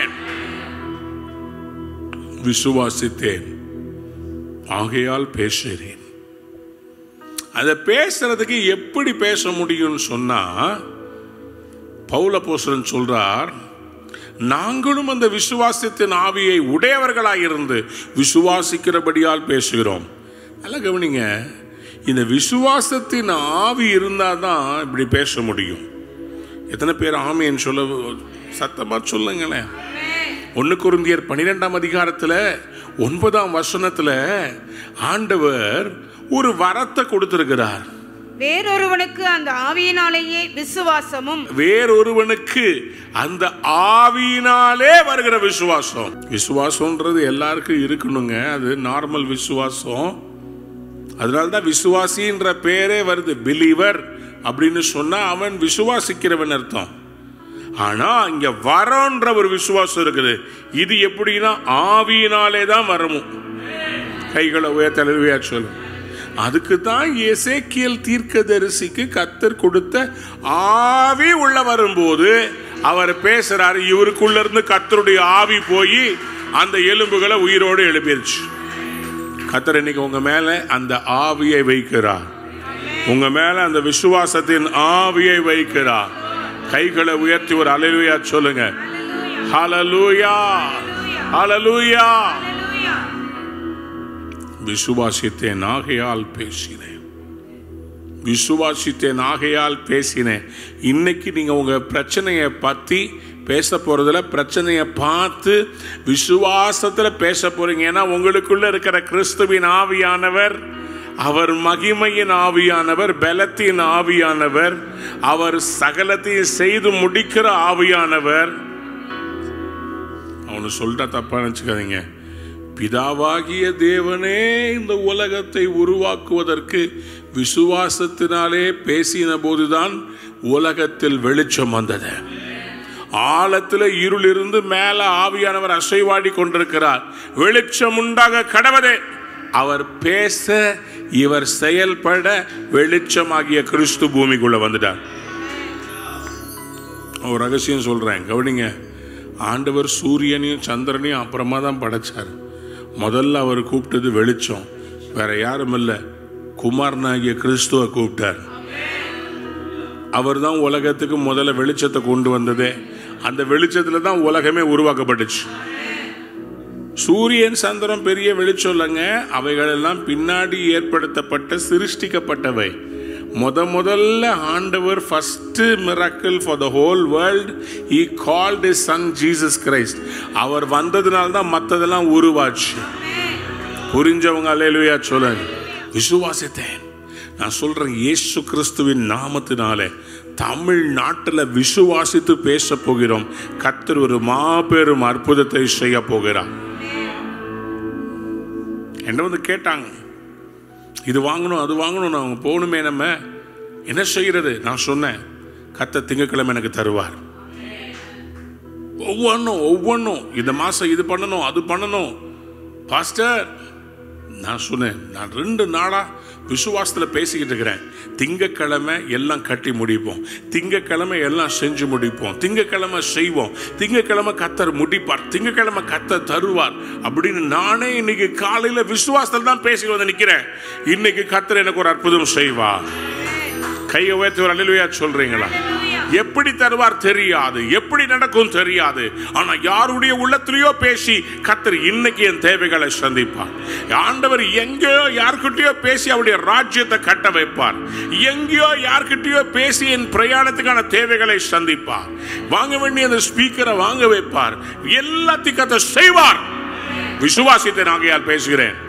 விசுவாசித்தேன் ஆகையால் பேசுகிறேன் அதை பேசுறதுக்கு எப்படி பேச முடியும்னு சொன்னா பௌலபோசரன் சொல்றார் நாங்களும் அந்த விசுவாசத்தின் ஆவியை உடையவர்களாய் இருந்து விசுவாசிக்கிறபடியால் பேசுகிறோம் நல்லா கவனிங்க இந்த விசுவாசத்தின் ஆவி இருந்தால் தான் இப்படி பேச முடியும் எத்தனை பேர் ஆமின்னு சொல்ல சத்தமா சொல்லுங்களேன் ஒன்று குருந்தியர் பன்னிரெண்டாம் அதிகாரத்தில் ஒன்பதாம் வசனத்தில் ஆண்டவர் ஒரு வரத்தை கொடுத்திருக்கிறார் வேறொருவனுக்கு அந்த ஆவியினாலேயே விசுவாசமும் வேறொருவனுக்கு அந்த ஆவியினாலே வருகிற விசுவாசம் விசுவாசம்ன்றது எல்லாருக்கும் இருக்கணுங்க அது நார்மல் விசுவாசம் அதனால தான் விசுவாசின்ற பேரே வருது பிலீவர் அப்படின்னு சொன்னா அவன் விசுவாசிக்கிறவன் அர்த்தம் ஆனா இங்க வரன்ற ஒரு விசுவாசம் இருக்குது இது எப்படின்னா ஆவியினாலே தான் வரணும் கைகளை உயர்த்தலுவையா சொல்லு அதுக்கு தான் எசேக்கியல் தீர்க்கதரிசிக்கு கத்தர் கொடுத்த ஆவி உள்ள வரும்போது அவர் பேசுறாரு இவருக்குள்ள இருந்து கத்தருடைய ஆவி போய் அந்த எலும்புகளை உயிரோடு எழுப்பிருச்சு கத்தர் இன்னைக்கு உங்க மேல அந்த ஆவியை வைக்கிறார் உங்க மேல அந்த விசுவாசத்தின் ஆவியை வைக்கிறார் கைகளை உயர்த்தி ஒரு அலைலுயா சொல்லுங்க ஹalleluya ஹalleluya விசுவாசித்தேன் ஆகையால் பேசினேன் விசுவாசித்தேன் ஆகையால் பேசினேன் இன்னைக்கு நீங்க உங்க பிரச்சனையை பத்தி பேச போறதுல பிரச்சனையை பார்த்து விசுவாசத்துல பேச போறீங்க ஏன்னா உங்களுக்குள்ள இருக்கிற கிறிஸ்துவின் ஆவியானவர் அவர் மகிமையின் ஆவியானவர் பலத்தின் ஆவியானவர் அவர் சகலத்தையும் செய்து முடிக்கிற ஆவியானவர் அவனு சொல்லிட்டா தப்பா நினச்சிக்காதீங்க பிதாவாகிய தேவனே இந்த உலகத்தை உருவாக்குவதற்கு விசுவாசத்தினாலே பேசின போதுதான் உலகத்தில் வெளிச்சம் வந்தது ஆழத்தில் இருள் இருந்து மேல ஆவியானவர் அசைவாடி கொண்டிருக்கிறார் வெளிச்சம் உண்டாக கடவதே அவர் பேச இவர் செயல்பட வெளிச்சமாகிய கிறிஸ்து பூமிக்குள்ள வந்துட்டார் ஒரு ரகசியம் சொல்றேன் கவனிங்க ஆண்டவர் சூரியனையும் சந்திரனையும் அப்புறமா தான் படைச்சார் முதல்ல அவர் கூப்பிட்டது வெளிச்சம் வேற யாரும் இல்லை குமாரனாகிய கிறிஸ்துவ கூப்பிட்டார் அவர் தான் உலகத்துக்கு முதல்ல வெளிச்சத்தை கொண்டு வந்ததே அந்த வெளிச்சத்துல தான் உலகமே உருவாக்கப்பட்டுச்சு சூரியன் சந்திரன் பெரிய வெளிச்சம் இல்லைங்க அவைகளெல்லாம் பின்னாடி ஏற்படுத்தப்பட்ட சிருஷ்டிக்கப்பட்டவை முத முதல்ல ஆண்டவர் first miracle for the whole world he called is son Jesus Christ அவர் வந்ததுனால தான் மற்றதெல்லாம் உருவாச்சு புரிஞ்சவங்க அல்லேலுயா சொல்லுங்க விசுவாசித்தேன் நான் சொல்றேன் இயேசு கிறிஸ்துவின் நாமத்தினாலே தமிழ்நாட்டில் விசுவாசித்து பேச போகிறோம் கத்தர் ஒரு மாபெரும் அற்புதத்தை செய்ய போகிறார் என்ன வந்து கேட்டாங்க இது வாங்கணும் அது வாங்கணும் அவங்க போகணுமே நம்ம என்ன செய்யறது நான் சொன்னேன் கத்த திங்கக்கிழமை எனக்கு தருவார் ஒவ்வொன்றும் ஒவ்வொன்றும் இந்த மாசம் இது பண்ணணும் அது பண்ணணும் பாஸ்டர் நான் சொன்னேன் நான் ரெண்டு நாளா விசுவாசத்தில் பேசிக்கிட்டு இருக்கிறேன் திங்கக்கிழமை எல்லாம் கட்டி முடிப்போம் திங்கக்கிழமை எல்லாம் செஞ்சு முடிப்போம் திங்கக்கிழமை செய்வோம் திங்கக்கிழமை கத்தர் முடிப்பார் திங்கக்கிழமை கத்தர் தருவார் அப்படின்னு நானே இன்னைக்கு காலையில விசுவாசத்தில் தான் பேசி வந்து நிக்கிறேன் இன்னைக்கு கத்தர் எனக்கு ஒரு அற்புதம் செய்வா கையை உயர்த்தி ஒரு அலுவயா சொல்றீங்களா எப்படி தருவார் தெரியாது எப்படி நடக்கும் தெரியாது ஆனா யாருடைய உள்ளத்திலேயோ பேசி கத்தர் இன்னைக்கு என் தேவைகளை சந்திப்பார் ஆண்டவர் எங்கேயோ யார்கிட்டயோ பேசி அவருடைய ராஜ்யத்தை கட்ட வைப்பார் எங்கேயோ யார்கிட்டயோ பேசி என் பிரயாணத்துக்கான தேவைகளை சந்திப்பார் வாங்க வேண்டிய அந்த ஸ்பீக்கரை வாங்க வைப்பார் எல்லாத்தையும் கத்த செய்வார் விசுவாசித்தை நாங்கள் யார் பேசுகிறேன்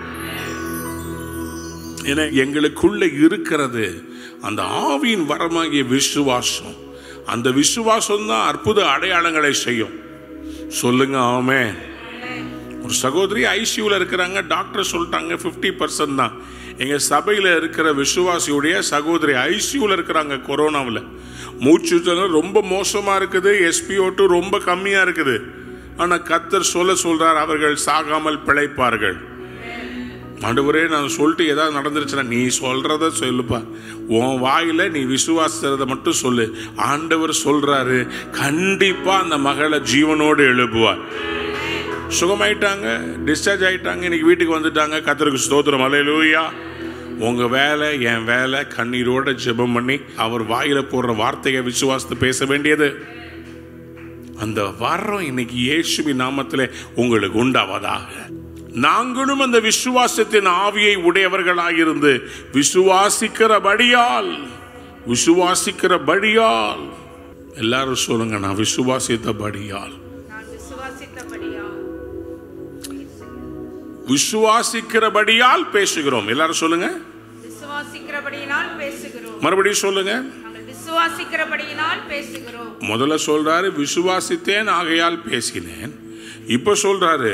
என எங்களுக்குள்ள இருக்கிறது அந்த ஆவியின் வரமாகிய விசுவாசம் அந்த விசுவாசம் தான் அற்புத அடையாளங்களை செய்யும் சொல்லுங்க ஆமே ஒரு சகோதரி ஐசியூல இருக்கிறாங்க டாக்டர் சொல்லிட்டாங்க ஃபிஃப்டி பர்சன்ட் தான் எங்க சபையில் இருக்கிற விசுவாசியுடைய சகோதரி ஐசியூல இருக்கிறாங்க கொரோனாவில் மூச்சு திணறல் ரொம்ப மோசமா இருக்குது எஸ்பிஓட்டு ரொம்ப கம்மியா இருக்குது ஆனா கத்தர் சொல்ல சொல்றார் அவர்கள் சாகாமல் பிழைப்பார்கள் ஆண்டவரே நான் சொல்லிட்டு ஏதாவது நடந்துருச்சுன்னா நீ சொல்றத சொல்லுப்பா உன் வாயில நீ விசுவாசறத மட்டும் சொல்லு ஆண்டவர் சொல்றாரு கண்டிப்பா அந்த மகளை ஜீவனோடு எழுப்புவார் சுகமாயிட்டாங்க டிஸ்சார்ஜ் ஆயிட்டாங்க இன்னைக்கு வீட்டுக்கு வந்துட்டாங்க கத்தருக்கு ஸ்தோத்திரம் அலையலூயா உங்க வேலை என் வேலை கண்ணீரோட ஜெபம் பண்ணி அவர் வாயில போடுற வார்த்தையை விசுவாசத்தை பேச வேண்டியது அந்த வரம் இன்னைக்கு இயேசுவின் நாமத்திலே உங்களுக்கு உண்டாவதாக நாங்களும் அந்த விசுவாசத்தின் ஆவியை உடையவர்களாயிருந்து விசுவாசிக்கிறபடியால் விசுவாசிக்கிறபடியால் எல்லாரும் சொல்லுங்க நான் விசுவாசித்தபடியால் நான் விசுவாசித்தபடியா விசுவாசிக்கிறபடியால் பேசுகிறோம் எல்லாரும் சொல்லுங்க விசுவாசிக்கிறபடியினால் பேசுகிறோம் மறுபடியும் சொல்லுங்க நாங்கள் விசுவாசிக்கிறபடியினால் பேசுகிறோம் முதல்ல சொல்றாரு விசுவாசித்தேன் ஆகையால் பேசினேன் இப்ப சொல்றாரு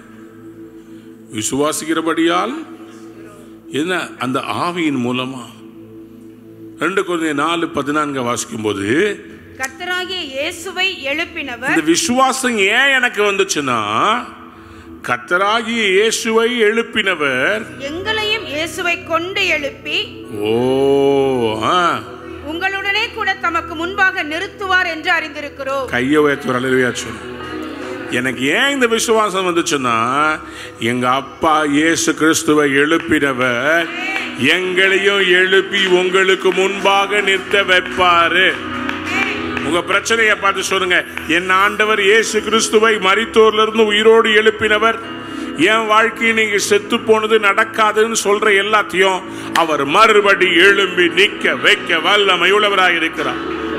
விசுவாசிக்கிறபடியால் என்ன அந்த ஆவியின் மூலமா ரெண்டு குழந்தை நாலு பதினான்கு வாசிக்கும் போது கர்த்தராகிய இயேசுவை எழுப்பினவர் இந்த விசுவாசம் ஏன் எனக்கு வந்துச்சுன்னா கத்தராகிய இயேசுவை எழுப்பினவர் எங்களையும் இயேசுவை கொண்டு எழுப்பி ஓ ஆ, உங்களுடனே கூட தமக்கு முன்பாக நிறுத்துவார் என்று அறிந்திருக்கிறோம் கையை உயர்த்துவார் அலையா சொல்லு எனக்கு ஏன் இந்த விசுவாசம் வந்துச்சுன்னா எங்க அப்பா இயேசு கிறிஸ்துவை எழுப்பினவர் எங்களையும் எழுப்பி உங்களுக்கு முன்பாக நிறுத்த வைப்பாரு உங்க பிரச்சனையை பார்த்து சொல்லுங்க என் ஆண்டவர் இயேசு கிறிஸ்துவை மரித்தோர்ல இருந்து உயிரோடு எழுப்பினவர் என் வாழ்க்கை நீங்க செத்து போனது நடக்காதுன்னு சொல்ற எல்லாத்தையும் அவர் மறுபடி எழும்பி நிக்க வைக்க வல்லமை உள்ளவராக இருக்கிறார்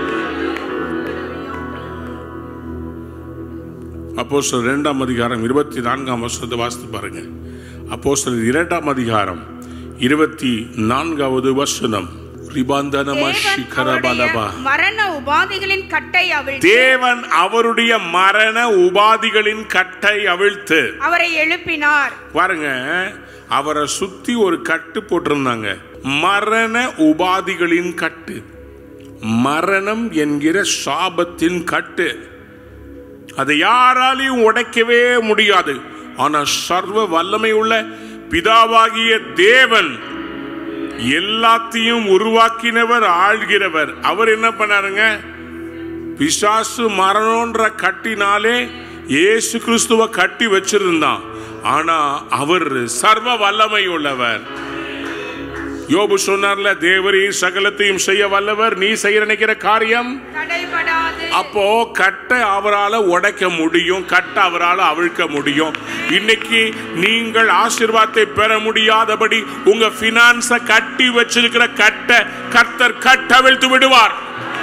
அப்போஸ்தலர் இரண்டாம் அதிகாரம் இருபத்தி நான்காம் வருஷத்தை வாசித்து பாருங்க அப்போஸ்தலர் இரண்டாம் அதிகாரம் இருபத்தி நான்காவது வசனம் ரிபாந்தனமா தேவன் சிகரபலபா அவருடைய மரண உபாதிகளின் கட்டை அவிழ்த்து தேவன் அவருடைய மரண உபாதிகளின் கட்டை அவிழ்த்து அவரை எழுப்பினார் பாருங்க அவரை சுத்தி ஒரு கட்டு போட்டிருந்தாங்க மரண உபாதிகளின் கட்டு மரணம் என்கிற சாபத்தின் கட்டு அதை யாராலையும் உடைக்கவே முடியாது ஆனா சர்வ வல்லமை உள்ள பிதாவாகிய தேவன் எல்லாத்தையும் உருவாக்கினவர் ஆள்கிறவர் அவர் என்ன பண்ணாருங்க பிசாசு மரணம்ன்ற கட்டினாலே இயேசு கிறிஸ்துவ கட்டி வச்சிருந்தான் ஆனா அவர் சர்வ வல்லமை உள்ளவர் யோபு சொன்னார்ல தேவரீ சகலத்தையும் செய்ய வல்லவர் நீ செய்ய நினைக்கிற காரியம் தடைபடாது அப்போ கட்டை அவரால் உடைக்க முடியும் கட்டை அவரால் அவிழ்க்க முடியும் இன்னைக்கு நீங்கள் ஆசீர்வாதத்தை பெற முடியாதபடி உங்க பினான்ஸ கட்டி வச்சிருக்கிற கட்டை கர்த்தர் கட்டவிழ்த்து விடுவார்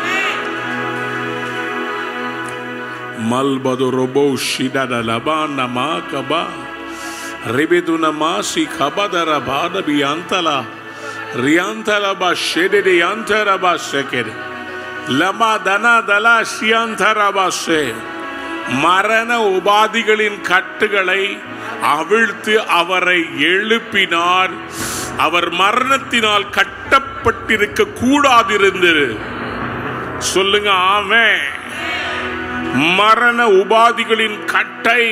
மல்பது ரொபோ ஷிடட லபா நமா கபா ரிபிது நமா சி கபதர பாதபி அந்தலா ரியாந்தலபா ஷெடிடி அந்தரபா செகெடி லமா தனா தலா ஷியாந்தரபாசே மரண உபாதிகளின் கட்டுகளை அவிழ்த்து அவரை எழுப்பினார் அவர் மரணத்தினால் கட்டப்பட்டிருக்க கூடாதிருந்தது சொல்லுங்க ஆமென் மரண உபாதிகளின் கட்டை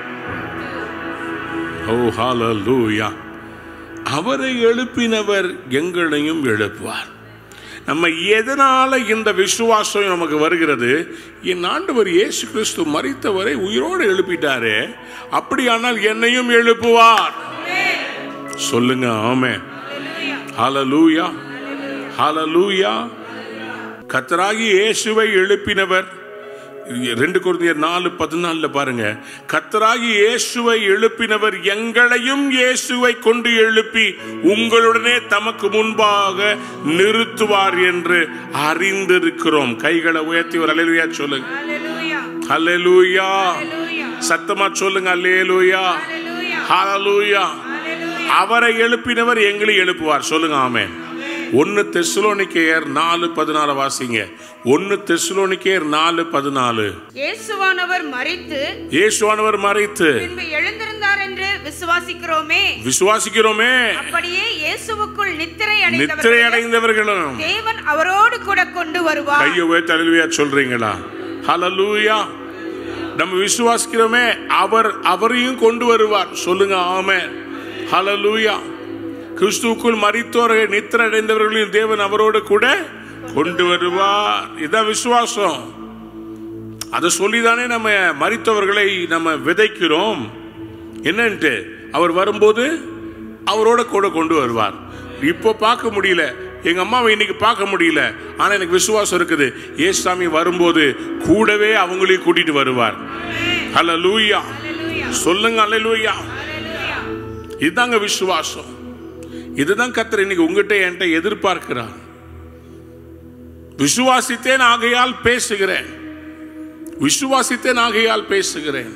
ஓ ஹalleluya அவரை எழுப்பினவர் எங்களையும் எழுப்புவார் நம்ம எதனால இந்த விசுவாசம் நமக்கு வருகிறது என் ஆண்டவர் இயேசு கிறிஸ்து மரித்தவரை உயிரோடு எழுப்பிட்டாரே அப்படியானால் என்னையும் எழுப்புவார் சொல்லுங்க ஆமே ஹalleluya ஹalleluya கத்தராகி இயேசுவை எழுப்பினவர் ரெண்டு குருந்தியர் நாலு பதினாலுல பாருங்க கத்தராகி இயேசுவை எழுப்பினவர் எங்களையும் இயேசுவை கொண்டு எழுப்பி உங்களுடனே தமக்கு முன்பாக நிறுத்துவார் என்று அறிந்திருக்கிறோம் கைகளை உயர்த்தி ஒரு அலையிலுயா சொல்லுங்க ஹalleluya அல்லேலூயா ஹalleluya சத்தமா சொல்லுங்க அல்லேலூயா ஹalleluya ஹalleluya ஹalleluya அவரை எழுப்பினவர் எங்களை எழுப்புவார் சொல்லுங்க ஆமென் ஒன்னு தெஸ்லோனிக்கேயர் நாலு பதினாலு வாசிங்க ஒன்னு தெஸ்லோனிக்கேயர் நாலு பதினாலு இயேசுவானவர் மரித்து இயேசுவானவர் மறைத்து பின்பு எழுந்திருந்தார் என்று விசுவாசிக்கிறோமே விசுவாசிக்கிறோமே அப்படியே இயேசுவுக்குள் நித்திரை நித்திரை அடைந்தவர்கள் அடைந்தவர்களும் தேவன் அவரோடு கூட கொண்டு வருவார் கையை உயர்த்தி அலுவயா சொல்றீங்களா ஹalleluya நம்ம விசுவாசிக்கிறோமே அவர் அவரையும் கொண்டு வருவார் சொல்லுங்க ஆமென் ஹalleluya கிறிஸ்துவுக்குள் மரித்தோரை நித்திரை அடைந்தவர்களையும் தேவன் அவரோடு கூட கொண்டு வருவார் இதான் விசுவாசம் அதை சொல்லிதானே நம்ம மரித்தவர்களை நம்ம விதைக்கிறோம் என்னன்ட்டு அவர் வரும்போது அவரோட கூட கொண்டு வருவார் இப்போ பார்க்க முடியல எங்க அம்மாவை இன்னைக்கு பார்க்க முடியல ஆனா எனக்கு விசுவாசம் இருக்குது ஏசாமி வரும்போது கூடவே அவங்களையும் கூட்டிட்டு வருவார் ஹalleluya சொல்லுங்க ஹalleluya ஹalleluya இதுதாங்க விசுவாசம் இதுதான் கத்தர் இன்னைக்கு உங்ககிட்ட என்கிட்ட எதிர்பார்க்கிறார் விசுவாசித்தேன் ஆகையால் பேசுகிறேன் விசுவாசித்தேன் ஆகையால் பேசுகிறேன்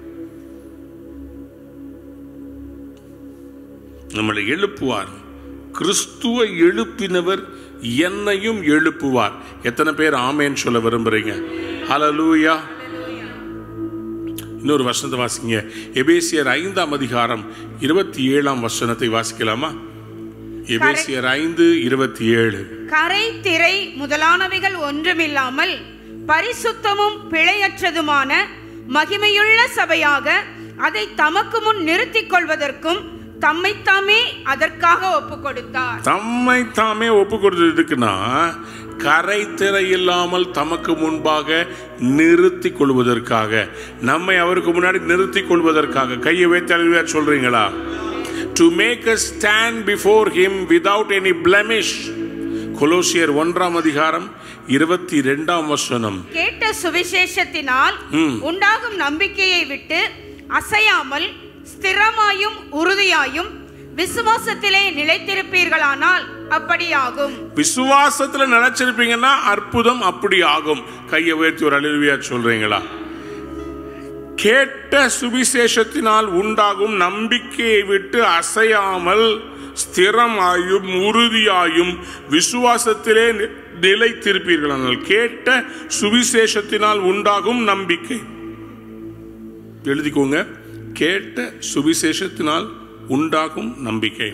நம்மளை எழுப்புவார் கிறிஸ்துவ எழுப்பினவர் என்னையும் எழுப்புவார் எத்தனை பேர் ஆமேன்னு சொல்ல விரும்புறீங்க ஹalleluya இன்னொரு வசனத்தை வாசிங்க எபேசியர் ஐந்தாம் அதிகாரம் இருபத்தி ஏழாம் வசனத்தை வாசிக்கலாமா எபேசியர் ஐந்து இருபத்தி ஏழு கரை திரை முதலானவைகள் ஒன்றுமில்லாமல் பரிசுத்தமும் பிழையற்றதுமான மகிமையுள்ள சபையாக அதை தமக்கு முன் நிறுத்திக் கொள்வதற்கும் தம்மைத்தாமே அதற்காக ஒப்பு கொடுத்தார் தம்மை தாமே ஒப்பு கொடுத்தது எதுக்குன்னா கரை திரை இல்லாமல் தமக்கு முன்பாக நிறுத்தி கொள்வதற்காக நம்மை அவருக்கு முன்னாடி நிறுத்தி கொள்வதற்காக கையை வைத்து அழுவியா சொல்றீங்களா to make a stand before him without any blemish கொலோசியர் ஒன்றாம் அதிகாரம் இருபத்தி ரெண்டாம் வசனம் கேட்ட சுவிசேஷத்தினால் உண்டாகும் நம்பிக்கையை விட்டு அசையாமல் ஸ்திரமாயும் உறுதியாயும் விசுவாசத்திலே நிலைத்திருப்பீர்களானால் அப்படியாகும் விசுவாசத்துல நினைச்சிருப்பீங்கன்னா அற்புதம் அப்படி ஆகும் கையை உயர்த்தி ஒரு அழுவியா சொல்றீங்களா கேட்ட சுவிசேஷத்தினால் உண்டாகும் நம்பிக்கையை விட்டு அசையாமல் ஸ்திரமாயும் உறுதியாயும் விசுவாசத்திலே நி- நிலைத்திருப்பீர்கள் கேட்ட சுவிசேஷத்தினால் உண்டாகும் நம்பிக்கை எழுதிக்கோங்க கேட்ட சுவிசேஷத்தினால் உண்டாகும் நம்பிக்கை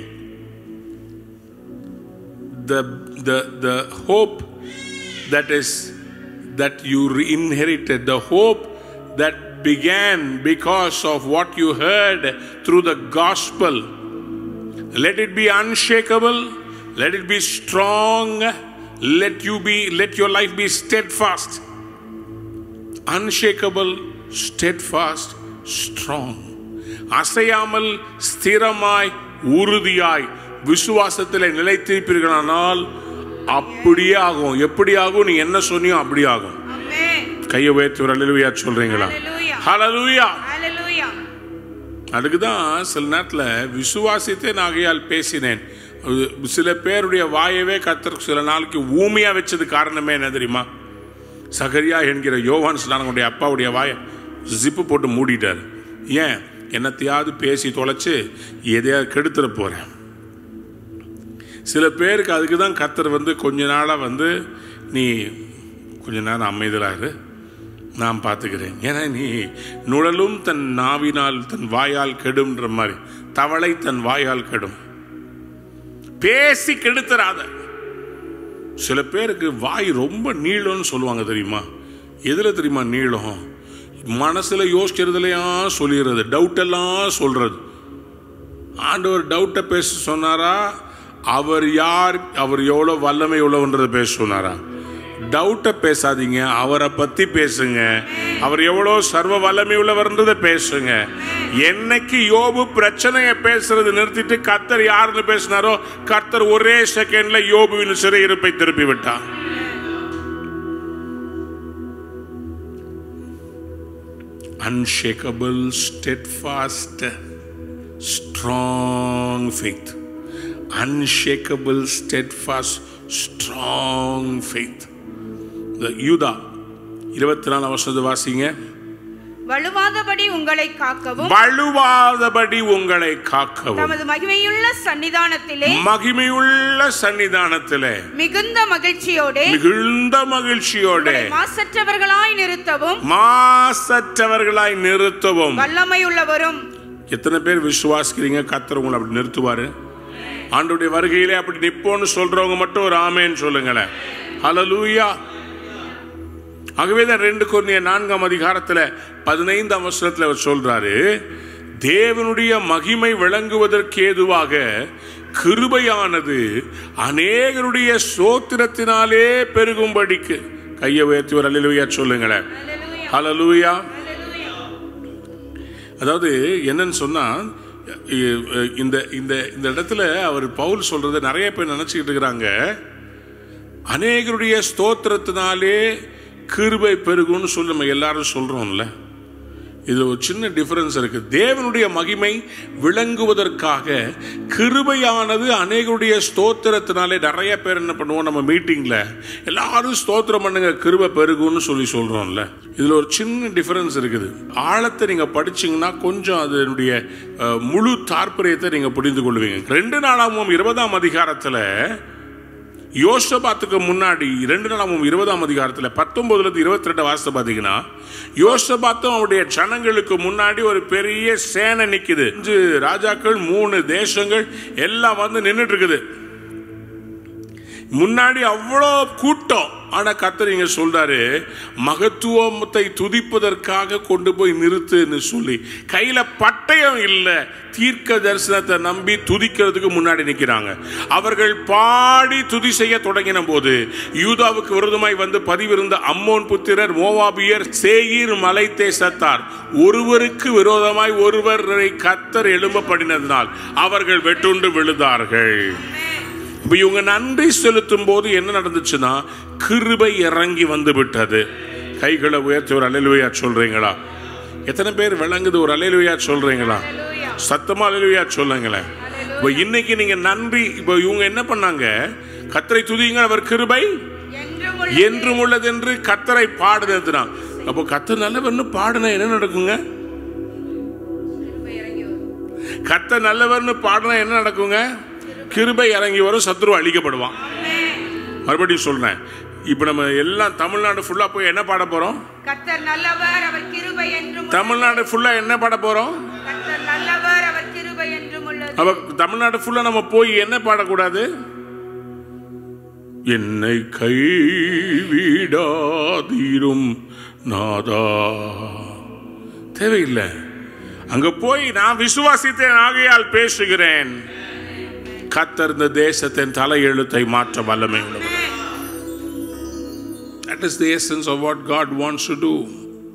the the the hope that is that you re- inherited the hope that began because of what you heard through the gospel let it be unshakable let it be strong let you be let your life be steadfast unshakable steadfast strong அசையாமல் ஸ்திரமாய் உறுதியாய் விசுவாசத்தில் நிலைத்திருப்பீர்களானால் அப்படியே ஆகும் எப்படி ஆகும் நீ என்ன சொன்னியோ அப்படி ஆகும் ஆமென் கையை உயர்த்தி ஒரு அலுவயா சொல்றீங்களா ஹalleluya ஹalleluya ஹalleluya அதுக்கு தான் சில நேரத்தில் விசுவாசித்தே நாகையால் பேசினேன் அது சில பேருடைய வாயவே கத்தர் சில நாளைக்கு ஊமையா வச்சது காரணமே என்ன தெரியுமா சகரியா என்கிற யோவான் ஸ்நானனுடைய அப்பாவுடைய வாயை ஜிப்பு போட்டு மூடிட்டார் ஏன் என்னத்தையாவது பேசி தொலைச்சு எதையாவது கெடுத்துட போறேன் சில பேருக்கு அதுக்கு தான் கத்தர் வந்து கொஞ்ச நாளாக வந்து நீ கொஞ்ச நேரம் அமைதலாக இரு நான் பார்த்துக்கிறேன் ஏன்னா நீ நுழலும் தன் நாவினால் தன் வாயால் கெடும்ன்ற மாதிரி தவளை தன் வாயால் கெடும் பேசி கெடுத்துறாத சில பேருக்கு வாய் ரொம்ப நீளம்னு சொல்லுவாங்க தெரியுமா எதில் தெரியுமா நீளம் மனசில் யோசிக்கிறதுலையா சொல்லிடுறது டவுட் எல்லாம் சொல்றது ஆண்டவர் டவுட்டை பேச சொன்னாரா அவர் யார் அவர் எவ்வளோ வல்லமை உள்ளவன்றதை பேச சொன்னாரா டவுட்டை பேசாதீங்க அவரை பத்தி பேசுங்க அவர் எவ்வளோ சர்வ வல்லமை உள்ளவர்ன்றதை பேசுங்க என்னைக்கு யோபு பிரச்சனையை பேசுறது நிறுத்திட்டு கர்த்தர் யாருன்னு பேசினாரோ கர்த்தர் ஒரே செகண்ட்ல யோபுவின் சிறையிருப்பை திருப்பி விட்டார் unshakable, steadfast, strong faith. Unshakable, steadfast, strong faith. The யூதா இருபத்தி நாலாம் வருஷத்து வாசிங்க வலுவாதபடி உங்களை காக்கவும் வலுவாதபடி உங்களை காக்கவும் தமது மகிமையுள்ள சன்னிதானத்திலே மகிமையுள்ள சன்னிதானத்திலே மிகுந்த மகிழ்ச்சியோடே மிகுந்த மகிழ்ச்சியோட உங்களை மாசற்றவர்களாய் நிறுத்தவும் மாசற்றவர்களாய் நிறுத்தவும் வல்லமையுள்ளவரும் எத்தனை பேர் விசுவாசிக்கிறீங்க கத்தர் உங்களை அப்படி நிறுத்துவாரு ஆண்டுடைய வருகையிலே அப்படி நிப்போன்னு சொல்றவங்க மட்டும் ஒரு ஆமேன்னு சொல்லுங்களேன் ஹalleluya ஆகவே தான் ரெண்டு கொரிந்திய நான்காம் அதிகாரத்துல பதினைந்தாம் வருஷத்துல அவர் சொல்றாரு தேவனுடைய மகிமை விளங்குவதற்கு ஏதுவாக கிருபையானது அநேகருடைய சோத்திரத்தினாலே பெருகும்படிக்கு கையை உயர்த்தி ஒரு அல்லேலூயா சொல்லுங்களேன் ஹalleluya அதாவது என்னன்னு சொன்னா இ- இந்த இந்த இந்த இடத்துல அவர் பவுல் சொல்றத நிறைய பேர் நினைச்சுக்கிட்டு இருக்கிறாங்க அநேகருடைய ஸ்தோத்திரத்தினாலே கிருபை பெருகும்னு சொல்லி நம்ம எல்லாரும் சொல்றோம்ல இது ஒரு சின்ன டிஃபரன்ஸ் இருக்கு தேவனுடைய மகிமை விளங்குவதற்காக கிருபையானது அநேகருடைய ஸ்தோத்திரத்தினாலே நிறைய பேர் என்ன பண்ணுவோம் நம்ம மீட்டிங்ல எல்லாரும் ஸ்தோத்திரம் பண்ணுங்க கிருபை பெருகும்னு சொல்லி சொல்றோம்ல இதுல ஒரு சின்ன டிஃபரன்ஸ் இருக்குது ஆழத்தை நீங்க படிச்சீங்கன்னா கொஞ்சம் அதனுடைய அஹ், முழு தாற்பயத்தை நீங்க புரிந்து கொள்வீங்க ரெண்டு நாளாமும் இருபதாம் அதிகாரத்துல யோசபாத்துக்கு முன்னாடி ரெண்டு நாளாமும் இருபதாம் அதிகாரத்துல பத்தொன்பதுல இருந்து இருபத்தி ரெண்டு வாசத்தை பாத்தீங்கன்னா யோசபாத்தும் அவருடைய ஜனங்களுக்கு முன்னாடி ஒரு பெரிய சேனை நிக்குது அஞ்சு ராஜாக்கள் மூணு தேசங்கள் எல்லாம் வந்து நின்றுட்டு இருக்குது முன்னாடி அவ்வளோ கூட்டம் ஆனா கத்தர் இங்க சொல்றாரு மகத்துவத்தை துதிப்பதற்காக கொண்டு போய் நிறுத்துன்னு சொல்லி கையில பட்டயம் இல்லை தீர்க்க தரிசனத்தை நம்பி துதிக்கிறதுக்கு முன்னாடி நிக்கிறாங்க அவர்கள் பாடி துதி செய்ய தொடங்கின போது யூதாவுக்கு விரோதமாய் வந்து பதிவிருந்த அம்மோன் புத்திரர் மோவாபியர் சேயீர் மலை தேசத்தார் ஒருவருக்கு விரோதமாய் ஒருவரை கத்தர் எழும்பப்படினதினால் அவர்கள் வெட்டுண்டு விழுந்தார்கள் இப்ப இவங்க நன்றி செலுத்தும் போது என்ன நடந்துச்சுன்னா கிருபை இறங்கி வந்து விட்டது கைகளை உயர்த்தி ஒரு அலையிலுவையா சொல்றீங்களா எத்தனை பேர் விளங்குது ஒரு அலையிலுவையா சொல்றீங்களா சத்தமா அலையிலுவையா சொல்லுங்களேன் இப்ப இன்னைக்கு நீங்க நன்றி இப்ப இவங்க என்ன பண்ணாங்க கத்தரை துதிங்க அவர் கிருபை என்றும் என்றும் உள்ளது என்று கத்தரை பாடுனதுனா அப்போ கத்தர் நல்லவர்னு பாடினா என்ன நடக்குங்க கிருபை இறங்கி வரும் கத்த நல்லவர்னு பாடினா என்ன நடக்குங்க கிருபை இறங்கி வரும் சத்ரு அழிக்கப்படுவான் மறுபடியும் சொல்றேன் இப்போ நம்ம எல்லாம் தமிழ்நாடு ஃபுல்லா போய் என்ன பாட போறோம் கர்த்தர் நல்லவர் அவர் கிருபை என்றும் தமிழ்நாடு ஃபுல்லா என்ன பாட போறோம் கர்த்தர் நல்லவர் அவர் கிருபை என்றும் உள்ளது அப்ப தமிழ்நாடு ஃபுல்லா நம்ம போய் என்ன பாடக்கூடாது என்னை கைவிடாதீரும் நாதா தேவையில்லை அங்க போய் நான் விசுவாசித்தேன் ஆகையால் பேசுகிறேன் கத்தர் இந்த தேசத்தின் தலையெழுத்தை மாற்ற வல்லமை உள்ளவர் that is the essence of what God wants to do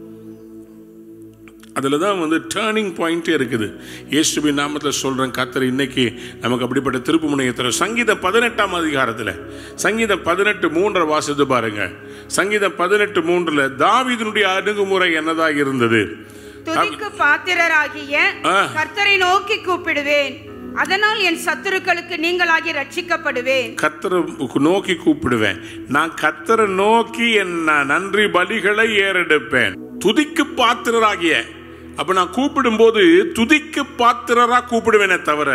அதில் தான் வந்து டேர்னிங் பாயிண்டே இருக்குது இயேசுவின் நாமத்தில் சொல்கிறேன் கத்தர் இன்னைக்கு நமக்கு அப்படிப்பட்ட திருப்பு முனையை தரும் சங்கீதம் பதினெட்டாம் அதிகாரத்தில் சங்கீதம் பதினெட்டு மூன்றை வாசித்து பாருங்க சங்கீதம் பதினெட்டு மூன்றில் தாவீதினுடைய அணுகுமுறை என்னதாக இருந்தது துதிக்கு பாத்திரராகிய ஆ. கர்த்தரை நோக்கி கூப்பிடுவேன் அதனால் என் சத்துருக்களுக்கு நீங்களாகி ரட்சிக்கப்படுவேன் கத்தரை நோக்கி கூப்பிடுவேன் நான் கத்தரை நோக்கி என் நன்றி பலிகளை ஏறெடுப்பேன் துதிக்கு பாத்திரராகிய அப்ப நான் கூப்பிடும்போது துதிக்கு பாத்திரரா கூப்பிடுவேனே தவிர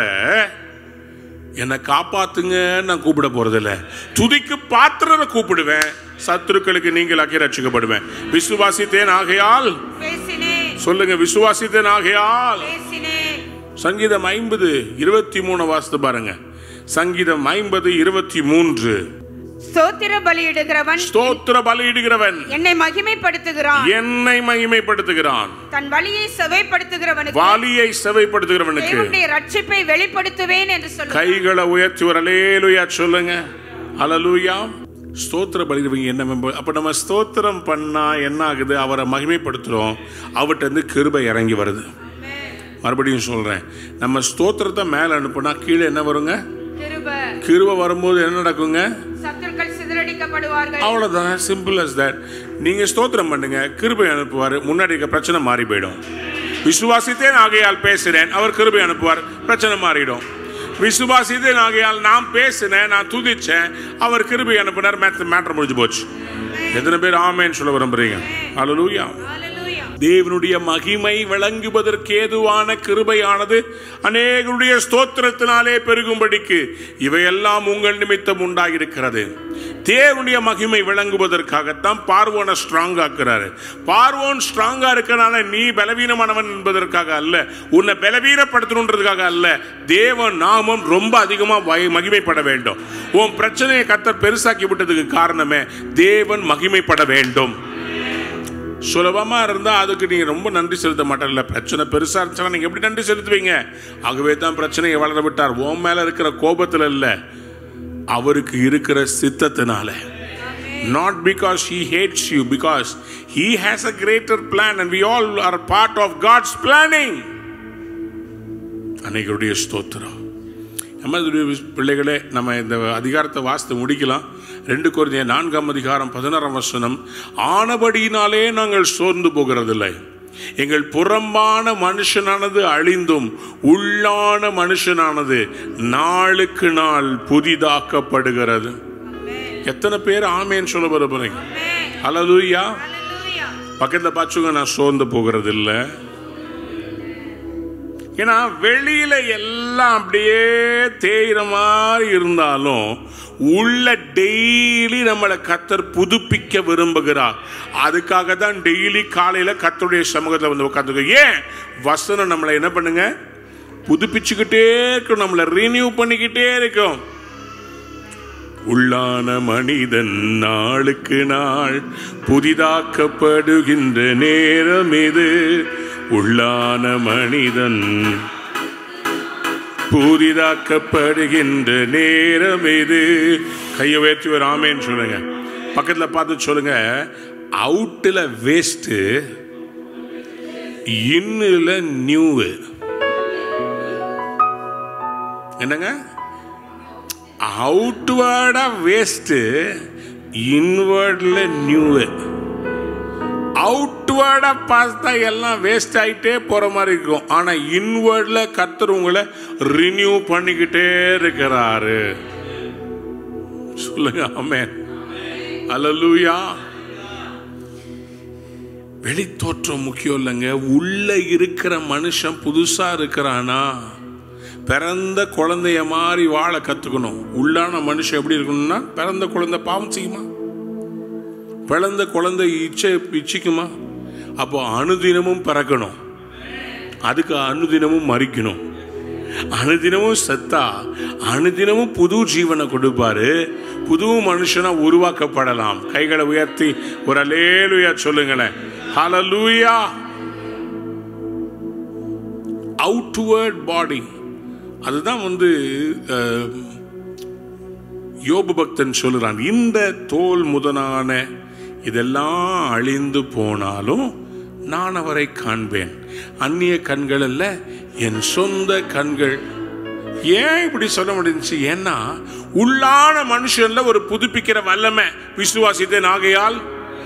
என்னை காப்பாத்துங்க நான் கூப்பிட போறதில்ல துதிக்கு பாத்திரரை கூப்பிடுவேன் சத்துருக்களுக்கு நீங்களாக்கி ரட்சிக்கப்படுவேன் விசுவாசித்தேன் ஆகையால் பேசினேன் சொல்லுங்க விசுவாசித்தேன் ஆகையால் பேசினேன் சங்கீதம் ஐம்பது இருபத்தி மூணு வாசித்து பாருங்க சங்கீதம் ஐம்பது இருபத்தி மூன்று ஸ்தோத்திர பலியிடுகிறவன் ஸ்தோத்திர பலியிடுகிறவன் என்னை மகிமைப்படுத்துகிறான் என்னை மகிமைப்படுத்துகிறான் தன் வழியை செவைப்படுத்துகிறவனுக்கு வாலியை செவைப்படுத்துகிறவனுக்கு தேவனுடைய ரட்சிப்பை வெளிப்படுத்துவேன் என்று சொல்ல கைகளை உயர்த்தி ஒரு அலேலுயா சொல்லுங்க அலலூயா ஸ்தோத்திர பலிடுவீங்க என்ன மெம்பர் அப்ப நம்ம ஸ்தோத்திரம் பண்ணா என்ன ஆகுது அவரை மகிமைப்படுத்துறோம் அவர்கிட்ட இருந்து கிருபை இறங்கி வருது மறுபடியும் சொல்றேன் நம்ம ஸ்தோத்திரத்தை மேல அனுப்புனா கீழே என்ன வருங்க கிருப கிருபை வரும்போது என்ன நடக்குங்க சத்துருக்கள் சிதறடிக்கப்படுவார்கள் அவ்வளவுதான் சிம்பிள் as that நீங்க ஸ்தோத்திரம் பண்ணுங்க கிருபை அனுப்புவார் முன்னாடி இருக்க பிரச்சனை மாறி போயிடும் விசுவாசித்தேன் ஆகையால் பேசுறேன் அவர் கிருபை அனுப்புவார் பிரச்சனை மாறிடும் விசுவாசித்தேன் ஆகையால் நான் பேசினேன் நான் துதிச்சேன் அவர் கிருபை அனுப்பினார் மேட்டர் முடிஞ்சு போச்சு எத்தனை பேர் ஆமேன்னு சொல்ல விரும்புறீங்க அல்லூயா Hallelujah. தேவனுடைய மகிமை விளங்குவதற்கு ஏதுவான கிருபையானது அநேகருடைய ஸ்தோத்திரத்தினாலே பெருகும்படிக்கு இவையெல்லாம் உங்கள் நிமித்தம் உண்டாகியிருக்கிறது தேவனுடைய மகிமை விளங்குவதற்காகத்தான் பார்வோனை ஸ்ட்ராங் ஆக்குறாரு பார்வோன் ஸ்ட்ராங்கா இருக்கனால நீ பலவீனமானவன் என்பதற்காக அல்ல உன்னை பலவீனப்படுத்தணுன்றதுக்காக அல்ல தேவ நாமம் ரொம்ப அதிகமா வய- மகிமைப்பட வேண்டும் உன் பிரச்சனையை கத்தர் பெருசாக்கி விட்டதுக்கு காரணமே தேவன் மகிமைப்பட வேண்டும் சுலபமா இருந்தா அதுக்கு நீங்க ரொம்ப நன்றி செலுத்த மாட்டல பிரச்சனை பெருசா இருந்துச்சுன்னா நீங்க எப்படி நன்றி செலுத்துவீங்க ஆகவே தான் பிரச்சனையை வளர விட்டார் உன் மேல இருக்கிற கோபத்துல இல்ல அவருக்கு இருக்கிற சித்தத்தினால not because he hates you because he has a greater plan and we all are part of god's planning அன்னைக்குடைய ஸ்தோத்திரம் நம்ம பிள்ளைகளே நம்ம இந்த அதிகாரத்தை வாசித்து முடிக்கலாம் ரெண்டு குறைஞ்ச நான்காம் அதிகாரம் பதினாறாம் வசனம் ஆனபடியினாலே நாங்கள் சோர்ந்து போகிறதில்லை எங்கள் புறம்பான மனுஷனானது அழிந்தும் உள்ளான மனுஷனானது நாளுக்கு நாள் புதிதாக்கப்படுகிறது எத்தனை பேர் ஆமேன்னு சொல்ல வர போறீங்க ஹalleluya Hallelujah. பக்கத்துல பாச்சுங்க நான் சோர்ந்து போகிறது இல்லை ஏன்னா வெளியில எல்லாம் அப்படியே தேயிற மாதிரி இருந்தாலும் உள்ள டெய்லி நம்மளை கத்தர் புதுப்பிக்க விரும்புகிறார் அதுக்காக தான் டெய்லி காலையில கத்தருடைய சமூகத்தில் வந்து உட்காந்துருக்கோம் ஏன் வசனம் நம்மளை என்ன பண்ணுங்க புதுப்பிச்சுக்கிட்டே இருக்கும் நம்மளை ரினியூ பண்ணிக்கிட்டே இருக்கும் உள்ளான மனிதன் நாளுக்கு நாள் புதிதாக்கப்படுகின்ற நேரம் இது உள்ளான மனிதன் புதிதாக்கப்படுகின்ற நேரம் இது கையை உயர்த்தி ஒரு ஆமேன்னு சொல்லுங்க பக்கத்துல பார்த்து சொல்லுங்க அவுட்டில் வேஸ்ட்டு இன்னுல நியூ என்னங்க அவுட்வேர்டா வேஸ்ட் இன்வேர்ட்ல நியூ அவுட்வேர்டா பார்த்தா எல்லாம் வேஸ்ட் ஆயிட்டே போற மாதிரி இருக்கும் ஆனா இன்வேர்ட்ல கர்த்தர் உங்களை ரினியூ பண்ணிக்கிட்டே இருக்கிறாரு சொல்லுங்க ஆமென் அல்லேலூயா வெளித்தோற்றம் முக்கியம் இல்லைங்க உள்ள இருக்கிற மனுஷன் புதுசா இருக்கிறானா பிறந்த குழந்தைய மாதிரி வாழ கத்துக்கணும் உள்ளான மனுஷன் எப்படி இருக்கணும்னா பிறந்த குழந்தை பாவம் செய்யுமா பிறந்த குழந்தை இச்சை இச்சிக்குமா அப்போ அனுதினமும் பிறக்கணும் அதுக்கு அனுதினமும் மறிக்கணும் அனுதினமும் செத்தா அனுதினமும் புது ஜீவனை கொடுப்பாரு புது மனுஷனா உருவாக்கப்படலாம் கைகளை உயர்த்தி ஒரு அலேலுயா சொல்லுங்களேன் ஹalleluya அவுட்வர்ட் பாடி அதுதான் வந்து அஹ், யோபு பக்தன் சொல்லுறான் இந்த தோல் முதனான இதெல்லாம் அழிந்து போனாலும் நான் அவரை காண்பேன் அந்நிய கண்கள் அல்ல என் சொந்த கண்கள் ஏன் இப்படி சொல்ல முடிஞ்சுச்சு ஏன்னா உள்ளான மனுஷன்ல ஒரு புதுப்பிக்கிற வல்லமை விசுவாசித்தேன் ஆகையால்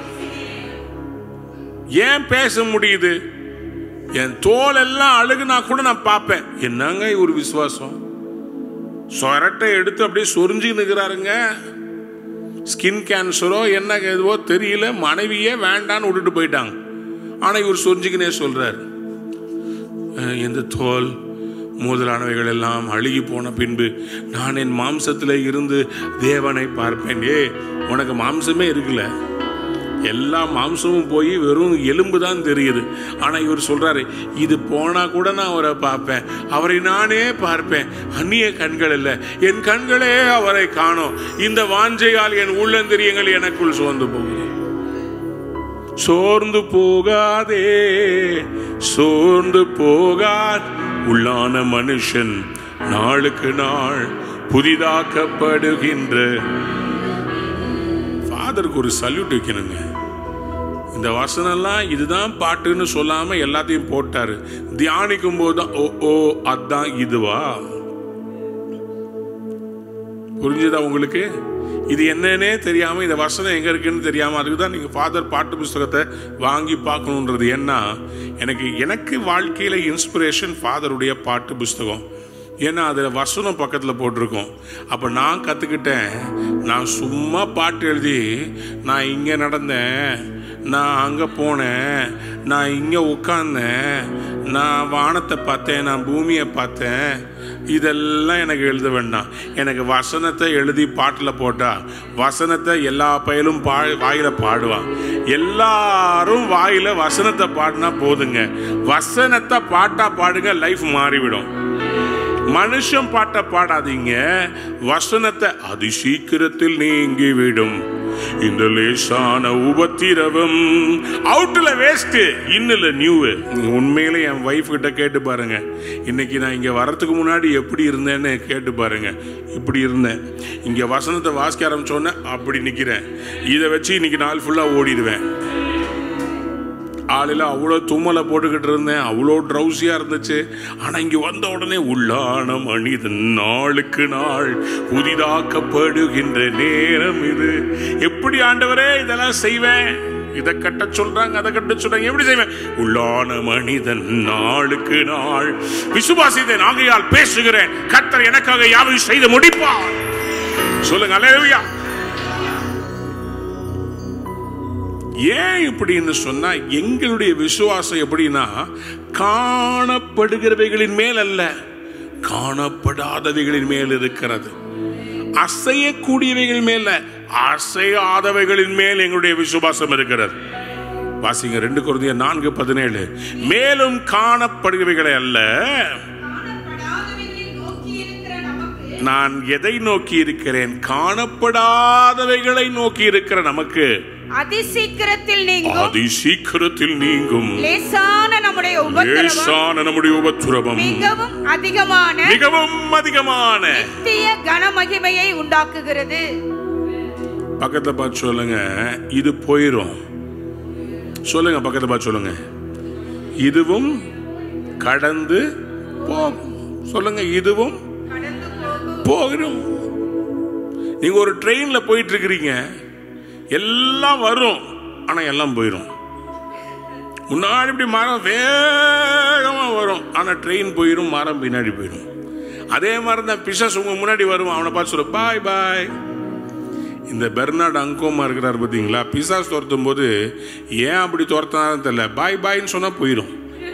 ஏன் பேச முடியுது என் தோல் எல்லாம் அழுகுனா கூட நான் பார்ப்பேன் என்னங்க ஒரு விசுவாசம் சொரட்டை எடுத்து அப்படியே சொரிஞ்சு நிற்கிறாருங்க ஸ்கின் கேன்சரோ என்ன எதுவோ தெரியல மனைவியே வேண்டான்னு விட்டுட்டு போயிட்டாங்க ஆனால் இவர் சொரிஞ்சுக்கினே சொல்றார் அஹ், இந்த தோல் முதலானவைகள் எல்லாம் அழுகி போன பின்பு நான் என் மாம்சத்தில் இருந்து தேவனை பார்ப்பேன் ஏ உனக்கு மாம்சமே இருக்குல்ல எல்லா மாம்சமும் போய் வெறும் எலும்பு தான் தெரியுது ஆனால் இவர் சொல்றாரு இது போனா கூட நான் அவரை பார்ப்பேன் அவரை நானே பார்ப்பேன் அந்நிய கண்கள் இல்லை என் கண்களே அவரை காணோம் இந்த வாஞ்சையால் என் உள்ளந்திரியங்கள் எனக்குள் சோர்ந்து போகுது சோர்ந்து போகாதே சோர்ந்து போகாத் உள்ளான மனுஷன் நாளுக்கு நாள் புதிதாக்கப்படுகின்ற ஃபாதருக்கு ஒரு சல்யூட் வைக்கணுங்க இந்த வசனம்லாம் இதுதான் பாட்டுன்னு சொல்லாம எல்லாத்தையும் போட்டாரு தியானிக்கும் போது தான், ஓ ஓ அதான் இதுவா புரிஞ்சுதா உங்களுக்கு இது என்னன்னே தெரியாம இந்த வசனம் எங்க இருக்குன்னு தெரியாம அதுக்கு தான் நீங்க ஃபாதர் பாட்டு புஸ்தகத்தை வாங்கி பார்க்கணுன்றது என்ன எனக்கு எனக்கு வாழ்க்கையில இன்ஸ்பிரேஷன் ஃபாதருடைய பாட்டு புஸ்தகம் ஏன்னா அதில் வசனம் பக்கத்தில் போட்டிருக்கோம் அப்போ நான் கற்றுக்கிட்டேன் நான் சும்மா பாட்டு எழுதி நான் இங்கே நடந்தேன் நான் அங்கே போனேன் நான் இங்கே உட்கார்ந்தேன் நான் வானத்தை பார்த்தேன் நான் பூமியை பார்த்தேன் இதெல்லாம் எனக்கு எழுத வேண்டாம் எனக்கு வசனத்தை எழுதி பாட்டில் போட்டா வசனத்தை எல்லா பயலும் பா வாயில பாடுவான் எல்லாரும் வாயில வசனத்தை பாடினா போதுங்க வசனத்தை பாட்டா பாடுங்க லைஃப் மாறிவிடும் மனுஷன் பாட்ட பாடாதீங்க வசனத்தை அதி சீக்கிரத்தில் நீங்கிவிடும் இந்த லேசான உபத்திரவம் அவுட்ல வேஸ்ட் இன்னில் நியூ உண்மையிலே என் வைஃப் கிட்ட கேட்டு பாருங்க இன்னைக்கு நான் இங்க வரதுக்கு முன்னாடி எப்படி இருந்தேன்னு கேட்டு பாருங்க இப்படி இருந்தேன் இங்க வசனத்தை வாசிக்க ஆரம்பிச்சோன்னே அப்படி நிக்கிறேன் இதை வச்சு இன்னைக்கு நாள் ஃபுல்லா ஓடிடுவேன் ஆளில் அவ்வளோ தும்மலை போட்டுக்கிட்டு இருந்தேன் அவ்வளோ ட்ரௌசியாக இருந்துச்சு ஆனால் இங்கே வந்த உடனே உள்ளான மனிதன் நாளுக்கு நாள் புதிதாக்கப்படுகின்ற நேரம் இது எப்படி ஆண்டவரே இதெல்லாம் செய்வேன் இதை கட்ட சொல்றாங்க அதை கட்ட சொல்றாங்க எப்படி செய்வேன் உள்ளான மனிதன் நாளுக்கு நாள் விசுவாசித்தேன் ஆகையால் பேசுகிறேன் கர்த்தர் எனக்காக யாவையும் செய்து முடிப்பார் சொல்லுங்க அல்லேலூயா ஏன் இப்படின்னு சொன்னா எங்களுடைய விசுவாசம் எப்படின்னா காணப்படுகிறவைகளின் மேல் அல்ல காணப்படாதவைகளின் மேல் இருக்கிறது அசையக்கூடியவைகள் மேல அசையாதவைகளின் மேல் எங்களுடைய விசுவாசம் இருக்கிறது வாசிங்க ரெண்டு குருதிய நான்கு பதினேழு மேலும் காணப்படுகிறவைகளை அல்ல காணப்படாதவைகளை நோக்கி இருக்கிற நமக்கு நான் எதை நோக்கி இருக்கிறேன் காணப்படாதவைகளை நோக்கி இருக்கிற நமக்கு அதிசீக்கிரத்தில் நீங்கும் அதி சீக்கிரத்தில் நீங்கும் லேசான நம்முடைய உபத்திரவம் லேசான நம்முடைய உபத்திரவம் மிகவும் அதிகமான மிகவும் அதிகமான நித்திய கனமகிமையை உண்டாக்குகிறது பக்கத்துல பார்த்து சொல்லுங்க இது போயிரும் சொல்லுங்க பக்கத்துல பார்த்து சொல்லுங்க இதுவும் கடந்து போகும் சொல்லுங்க இதுவும் கடந்து போகும் போயிடும் நீங்க ஒரு ட்ரெயின்ல போயிட்டு இருக்கிறீங்க எல்லாம் வரும் ஆனா எல்லாம் போயிடும் முன்னாடி இப்படி மரம் வேகமா வரும் ஆனா ட்ரெயின் போயிடும் மரம் பின்னாடி போயிடும் அதே மாதிரி தான் பிசஸ் உங்க முன்னாடி வரும் அவனை பார்த்து சொல்ல பாய் பாய் இந்த பெர்னார்டு அங்கோமா இருக்கிறார் பார்த்தீங்களா பிசாஸ் துரத்தும் போது ஏன் அப்படி துரத்தினாலும் தெரியல பாய் பாய்ன்னு சொன்னால் போயிடும்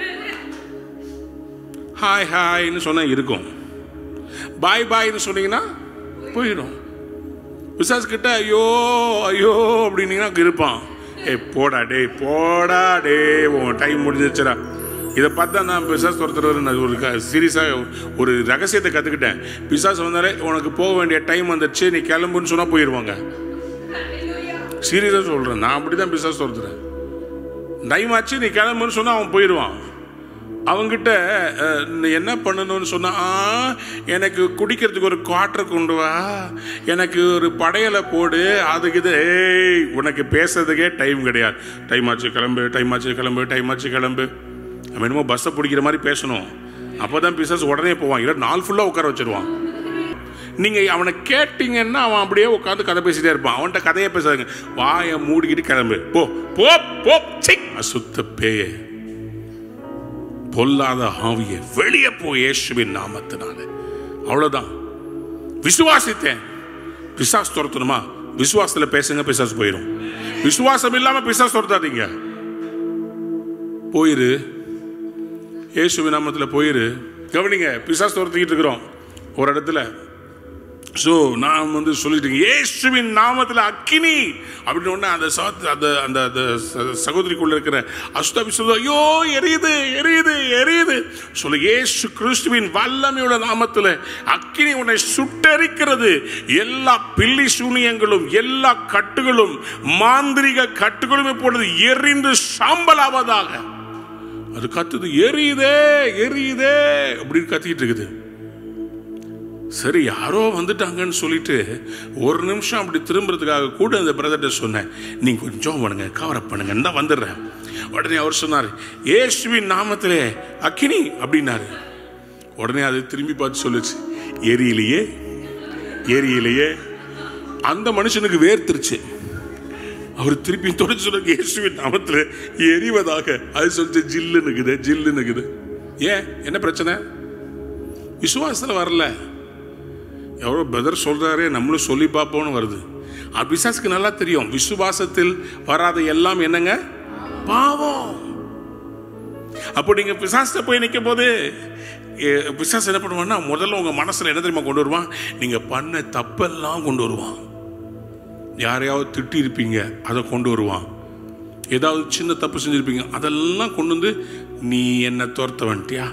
ஹாய் ஹாய்ன்னு சொன்னால் இருக்கும் பாய் பாய்ன்னு சொன்னீங்கன்னா போயிடும் பிசாஸ் கிட்ட ஐயோ ஐயோ அப்படின்னீங்கன்னா இருப்பான் ஏய் போடா டேய் போடா டே உன் டைம் முடிஞ்சிச்சுடா இதை பார்த்தா நான் பிசாஸ் துரத்துறது நான் ஒரு சீரியஸாக ஒரு ரகசியத்தை கற்றுக்கிட்டேன் பிசாஸ் வந்தாலே உனக்கு போக வேண்டிய டைம் வந்துடுச்சு நீ கிளம்புன்னு சொன்னால் போயிடுவாங்க சீரியஸாக சொல்கிறேன் நான் அப்படி தான் பிசாஸ் துரத்துறேன் டைம் ஆச்சு நீ கிளம்புன்னு சொன்னால் அவன் போயிடுவான் அவங்கிட்ட அஹ், நீ என்ன பண்ணணும்னு சொன்னா "ஆ, எனக்கு குடிக்கிறதுக்கு ஒரு குவாட்டர் கொண்டு வா எனக்கு ஒரு படையலை போடு அதுக்கு இது ஏய் உனக்கு பேசுறதுக்கே டைம் கிடையாது டைம் ஆச்சு கிளம்பு டைம் ஆச்சு கிளம்பு டைம் ஆச்சு கிளம்பு அவன் என்னமோ பஸ்ஸை பிடிக்கிற மாதிரி பேசணும் அப்போ தான் பிசாஸ் உடனே போவான் இல்லை நாள் ஃபுல்லாக உட்கார வச்சிருவான் நீங்கள் அவனை கேட்டீங்கன்னா அவன் அப்படியே உட்காந்து கதை பேசிட்டே இருப்பான் அவன்கிட்ட கதையே பேசாதுங்க வாயை மூடிக்கிட்டு கிளம்பு போ போ போ சி அசுத்த பேயே பொல்லாத ஆவியை வெளியே போ இயேசுவின் நாமத்தினால அவ்வளவுதான் விசுவாசித்தேன் பிசாஸ் துரத்தணுமா விசுவாசத்துல பேசுங்க பிசாஸ் போயிடும் விசுவாசம் இல்லாம பிசாஸ் துரத்தாதீங்க போயிரு இயேசுவின் நாமத்துல போயிரு கவனிங்க பிசாஸ் துரத்திக்கிட்டு இருக்கிறோம் ஒரு இடத்துல ஸோ நான் வந்து சொல்லிட்டேன் இயேசுவின் நாமத்தில் அக்கினி அப்படின்னு ஒன்று அந்த சகோதரி அந்த அந்த அந்த ச- சகோதரிக்குள்ள இருக்கிற அசுதாபி சொல்லுது ஐயோ எரியுது எரியுது எரியுது சொல்லு இயேசு கிறிஸ்துவின் வல்லமையுள்ள நாமத்தில் அக்கினி உன்னை சுட்டரிக்கிறது எல்லா பில்லி சூனியங்களும் எல்லா கட்டுகளும் மாந்திரிக கட்டுகளும் இப்பொழுது எரிந்து சாம்பலாவதாக அது கத்துது எரியுதே எரியுதே அப்படின்னு கத்திக்கிட்டு இருக்குது சரி யாரோ வந்துட்டாங்கன்னு சொல்லிட்டு ஒரு நிமிஷம் அப்படி திரும்புறதுக்காக கூட அந்த பிரதர்கிட்ட சொன்னேன் நீங்க கொஞ்சம் பண்ணுங்க கவர் பண்ணுங்க தான் வந்துடுறேன் உடனே அவர் சொன்னார் இயேசுவின் நாமத்திலே அக்கினி அப்படின்னாரு உடனே அது திரும்பி பார்த்து சொல்லுச்சு எரியிலையே எரியிலையே அந்த மனுஷனுக்கு வேர்த்துருச்சு அவர் திருப்பி தொடர்ச்சி சொல்ல இயேசுவின் நாமத்தில் எரிவதாக அது சொல்லிச்சு ஜில்லுன்னு இருக்குது ஜில்லுன்னு இருக்குது ஏன் என்ன பிரச்சனை விசுவாசத்தில் வரல எவ்வளோ பிரதர் சொல்றாரே நம்மளும் சொல்லி பார்ப்போம்னு வருது அது பிசாசுக்கு நல்லா தெரியும் விசுவாசத்தில் வராத எல்லாம் என்னங்க பாவம் அப்போ நீங்க பிசாசத்தை போய் நிற்கும் போது எ, பிசாசு என்ன பண்ணுவான்னா முதல்ல உங்க மனசுல என்ன தெரியுமா கொண்டு வருவான் நீங்க பண்ண தப்பெல்லாம் கொண்டு வருவான் யாரையாவது திட்டி இருப்பீங்க அதை கொண்டு வருவான் ஏதாவது சின்ன தப்பு செஞ்சிருப்பீங்க அதெல்லாம் கொண்டு வந்து நீ என்ன துரத்த வந்துட்டியா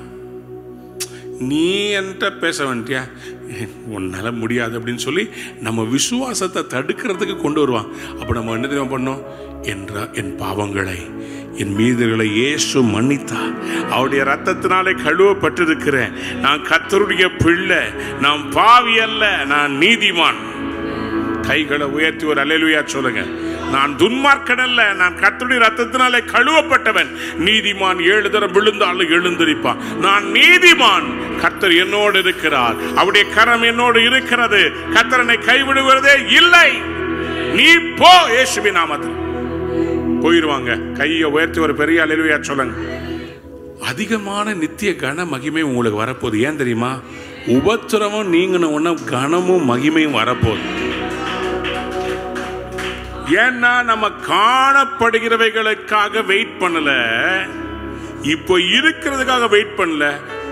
நீ என்கிட்ட பேச வேண்டியா உன்னால முடியாது அப்படின்னு சொல்லி நம்ம விசுவாசத்தை தடுக்கிறதுக்கு கொண்டு வருவான் அப்போ நம்ம என்ன தெரியுமா பண்ணோம் என்ற என் பாவங்களை என் மீதுகளை இயேசு மன்னித்தா அவருடைய ரத்தத்தினாலே கழுவப்பட்டிருக்கிறேன் நான் கத்தருடைய பிள்ளை நான் பாவி அல்ல நான் நீதிமான் கைகளை உயர்த்தி ஒரு அலையிலுயா சொல்லுங்க நான் துன்மார்க்கன் அல்ல நான் கர்த்தருடைய ரத்தத்தினாலே கழுவப்பட்டவன் நீதிமான் ஏழு தரம் விழுந்தாலும் எழுந்திருப்பான் நான் நீதிமான் கர்த்தர் என்னோடு இருக்கிறார் அவருடைய கரம் என்னோடு இருக்கிறது கர்த்தரனை கைவிடுவதே இல்லை நீ போ இயேசுவின் நாமத்தில் போயிருவாங்க கையை உயர்த்தி ஒரு பெரிய அலையிலுயா சொல்லுங்க அதிகமான நித்திய கன மகிமை உங்களுக்கு வரப்போகுது ஏன் தெரியுமா உபத்திரவம் நீங்கின உடனே கனமும் மகிமையும் வரப்போகுது ஏன்னா நம்ம காணப்படுகிறவைகளுக்காக வெயிட் பண்ணல இப்போ இருக்கிறதுக்காக வெயிட் பண்ணல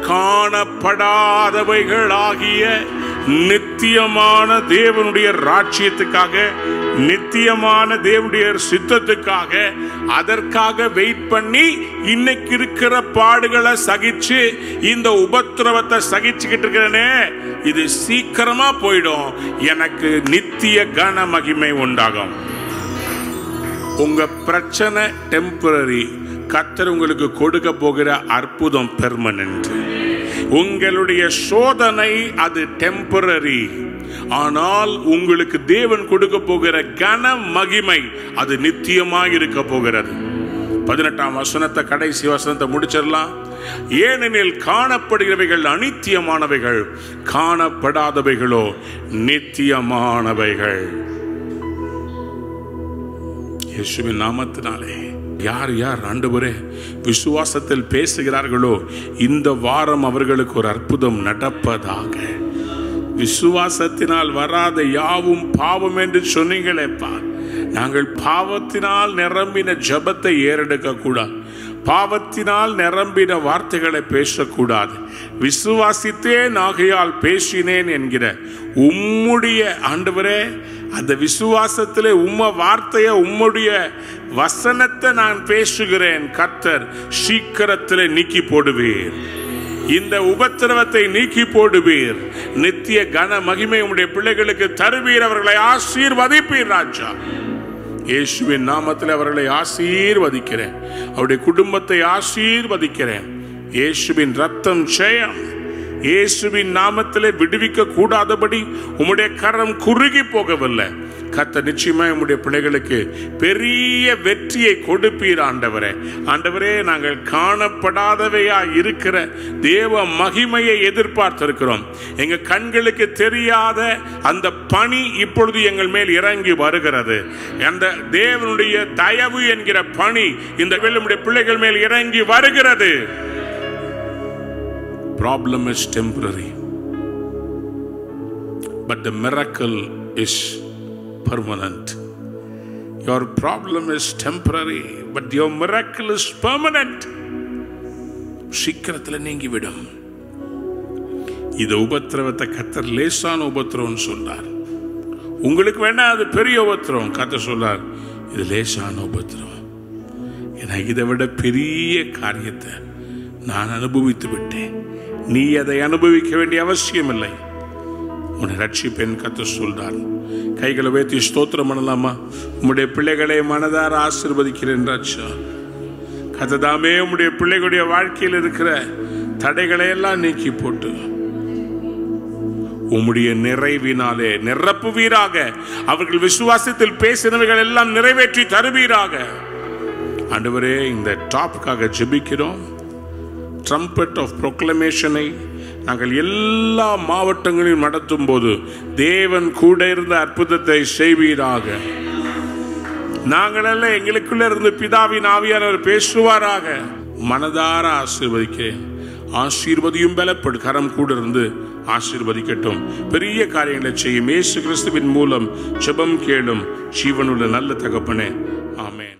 காணப்படாதவைகளாகிய நித்தியமான தேவனுடைய ராட்சியத்துக்காக நித்தியமான தேவனுடைய சித்தத்துக்காக அதற்காக வெயிட் பண்ணி இன்னைக்கு இருக்கிற பாடுகளை சகிச்சு இந்த உபத்திரவத்தை சகிச்சுக்கிட்டு இருக்கிறேனே இது சீக்கிரமா போயிடும் எனக்கு நித்திய கன மகிமை உண்டாகும் உங்க பிரச்சனை டெம்பரரி கத்தர் உங்களுக்கு கொடுக்க போகிற அற்புதம் பெர்மனன்ட் உங்களுடைய சோதனை அது டெம்பரரி ஆனால் உங்களுக்கு தேவன் கொடுக்க போகிற கன மகிமை அது நித்தியமாக இருக்க போகிறது பதினெட்டாம் வசனத்தை கடைசி வசனத்தை முடிச்சிடலாம் ஏனெனில் காணப்படுகிறவைகள் அனித்தியமானவைகள் காணப்படாதவைகளோ நித்தியமானவைகள் இயேசுவின் நாமத்தினாலே யார் யார் ஆண்டவரே விசுவாசத்தில் பேசுகிறார்களோ இந்த வாரம் அவர்களுக்கு ஒரு அற்புதம் நடப்பதாக விசுவாசத்தினால் வராத யாவும் பாவம் என்று சொன்னீங்களேப்பா நாங்கள் பாவத்தினால் நிரம்பின ஜபத்தை ஏறெடுக்க கூடாது பாவத்தினால் நிரம்பின வார்த்தைகளை பேசக்கூடாது விசுவாசித்தேன் ஆகையால் பேசினேன் என்கிற உம்முடைய ஆண்டவரே அந்த விசுவாசத்திலே உம்ம வார்த்தைய உம்முடைய வசனத்தை நான் பேசுகிறேன் கர்த்தர் சீக்கிரத்திலே நீக்கி போடுவேன் இந்த உபத்திரவத்தை நீக்கி போடுவீர் நித்திய கன மகிமை உடைய பிள்ளைகளுக்கு தருவீர் அவர்களை ஆசீர்வதிப்பீர் ராஜா இயேசுவின் நாமத்தில் அவர்களை ஆசீர்வதிக்கிறேன் அவருடைய குடும்பத்தை ஆசீர்வதிக்கிறேன் இயேசுவின் ரத்தம் ஜெயம் இயேசுவின் நாமத்திலே விடுவிக்க கூடாதபடி உம்முடைய கரம் குறுகி போகவில்லை கத்த நிச்சயமா உம்முடைய பிள்ளைகளுக்கு பெரிய வெற்றியை கொடுப்பீர் ஆண்டவரே ஆண்டவரே நாங்கள் காணப்படாதவையா இருக்கிற தேவ மகிமையை எதிர்பார்த்திருக்கிறோம் எங்க கண்களுக்கு தெரியாத அந்த பணி இப்பொழுது எங்கள் மேல் இறங்கி வருகிறது அந்த தேவனுடைய தயவு என்கிற பணி இந்த நம்முடைய பிள்ளைகள் மேல் இறங்கி வருகிறது problem is temporary but the miracle is permanent your problem is temporary but your miracle is permanent சீக்கிரத்தில் நீங்கிவிடும் இது உபத்திரவத்தை கத்தர் லேசான உபத்திரவம் சொன்னார் உங்களுக்கு வேணா அது பெரிய உபத்திரவம் கத்த சொன்னார் இது லேசான உபத்திரவம் எனக்கு இதை விட பெரிய காரியத்தை நான் அனுபவித்து விட்டேன் நீ அதை அனுபவிக்க வேண்டிய அவசியம் இல்லை உன்னை ரட்சிப்பேன் கத்து சொல்றார் கைகளை வைத்து ஸ்தோத்திரம் பண்ணலாமா உம்முடைய பிள்ளைகளை மனதார ஆசிர்வதிக்கிறேன் ராஜா கத்ததாமே உம்முடைய பிள்ளைகளுடைய வாழ்க்கையில் இருக்கிற தடைகளை எல்லாம் நீக்கி போட்டு உம்முடைய நிறைவினாலே நிரப்புவீராக அவர்கள் விசுவாசத்தில் பேசினவைகள் எல்லாம் நிறைவேற்றி தருவீராக ஆண்டவரே இந்த டாப்புக்காக ஜெபிக்கிறோம் ட்ரம்பட் ஆஃப் ப்ரொக்ளமேஷனை நாங்கள் எல்லா மாவட்டங்களிலும் நடத்தும் போது தேவன் கூட இருந்த அற்புதத்தை செய்வீராக நாங்களல்ல எங்களுக்குள்ள இருந்து பிதாவின் ஆவியானவர் பேசுவாராக மனதார ஆசீர்வதிக்கிறேன் ஆசீர்வதியும் பலப்படு கரம் கூட இருந்து ஆசீர்வதிக்கட்டும் பெரிய காரியங்களை செய்யும் இயேசு கிறிஸ்துவின் மூலம் ஜெபம் கேளும் ஜீவனுள்ள நல்ல தகப்பனே ஆமென்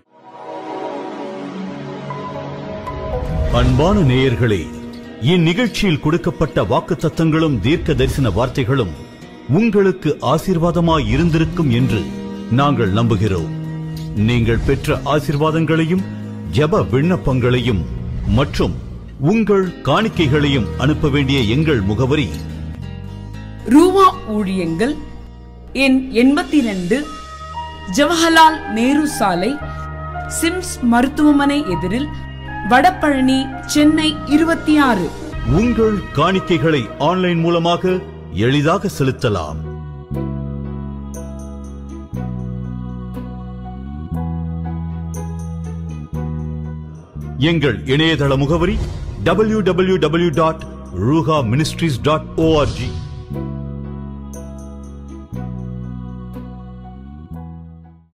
அன்பான நேயர்களே இந்நிகழ்ச்சியில் கொடுக்கப்பட்ட வாக்குத்தத்தங்களும் தீர்க்க தரிசன வார்த்தைகளும் உங்களுக்கு ஆசீர்வாதமாய் இருந்திருக்கும் என்று நாங்கள் நம்புகிறோம் நீங்கள் பெற்ற ஆசீர்வாதங்களையும் ஜெப விண்ணப்பங்களையும் மற்றும் உங்கள் காணிக்கைகளையும் அனுப்ப வேண்டிய எங்கள் முகவரி ரூவா ஊழியங்கள் எண் எண்பத்தி ரெண்டு ஜவஹர்லால் நேரு சாலை சிம்ஸ் மருத்துவமனை எதிரில் வடபழனி சென்னை இருபத்தி ஆறு உங்கள் காணிக்கைகளை ஆன்லைன் மூலமாக எளிதாக செலுத்தலாம் எங்கள் இணையதள முகவரி www.ruha ministries.org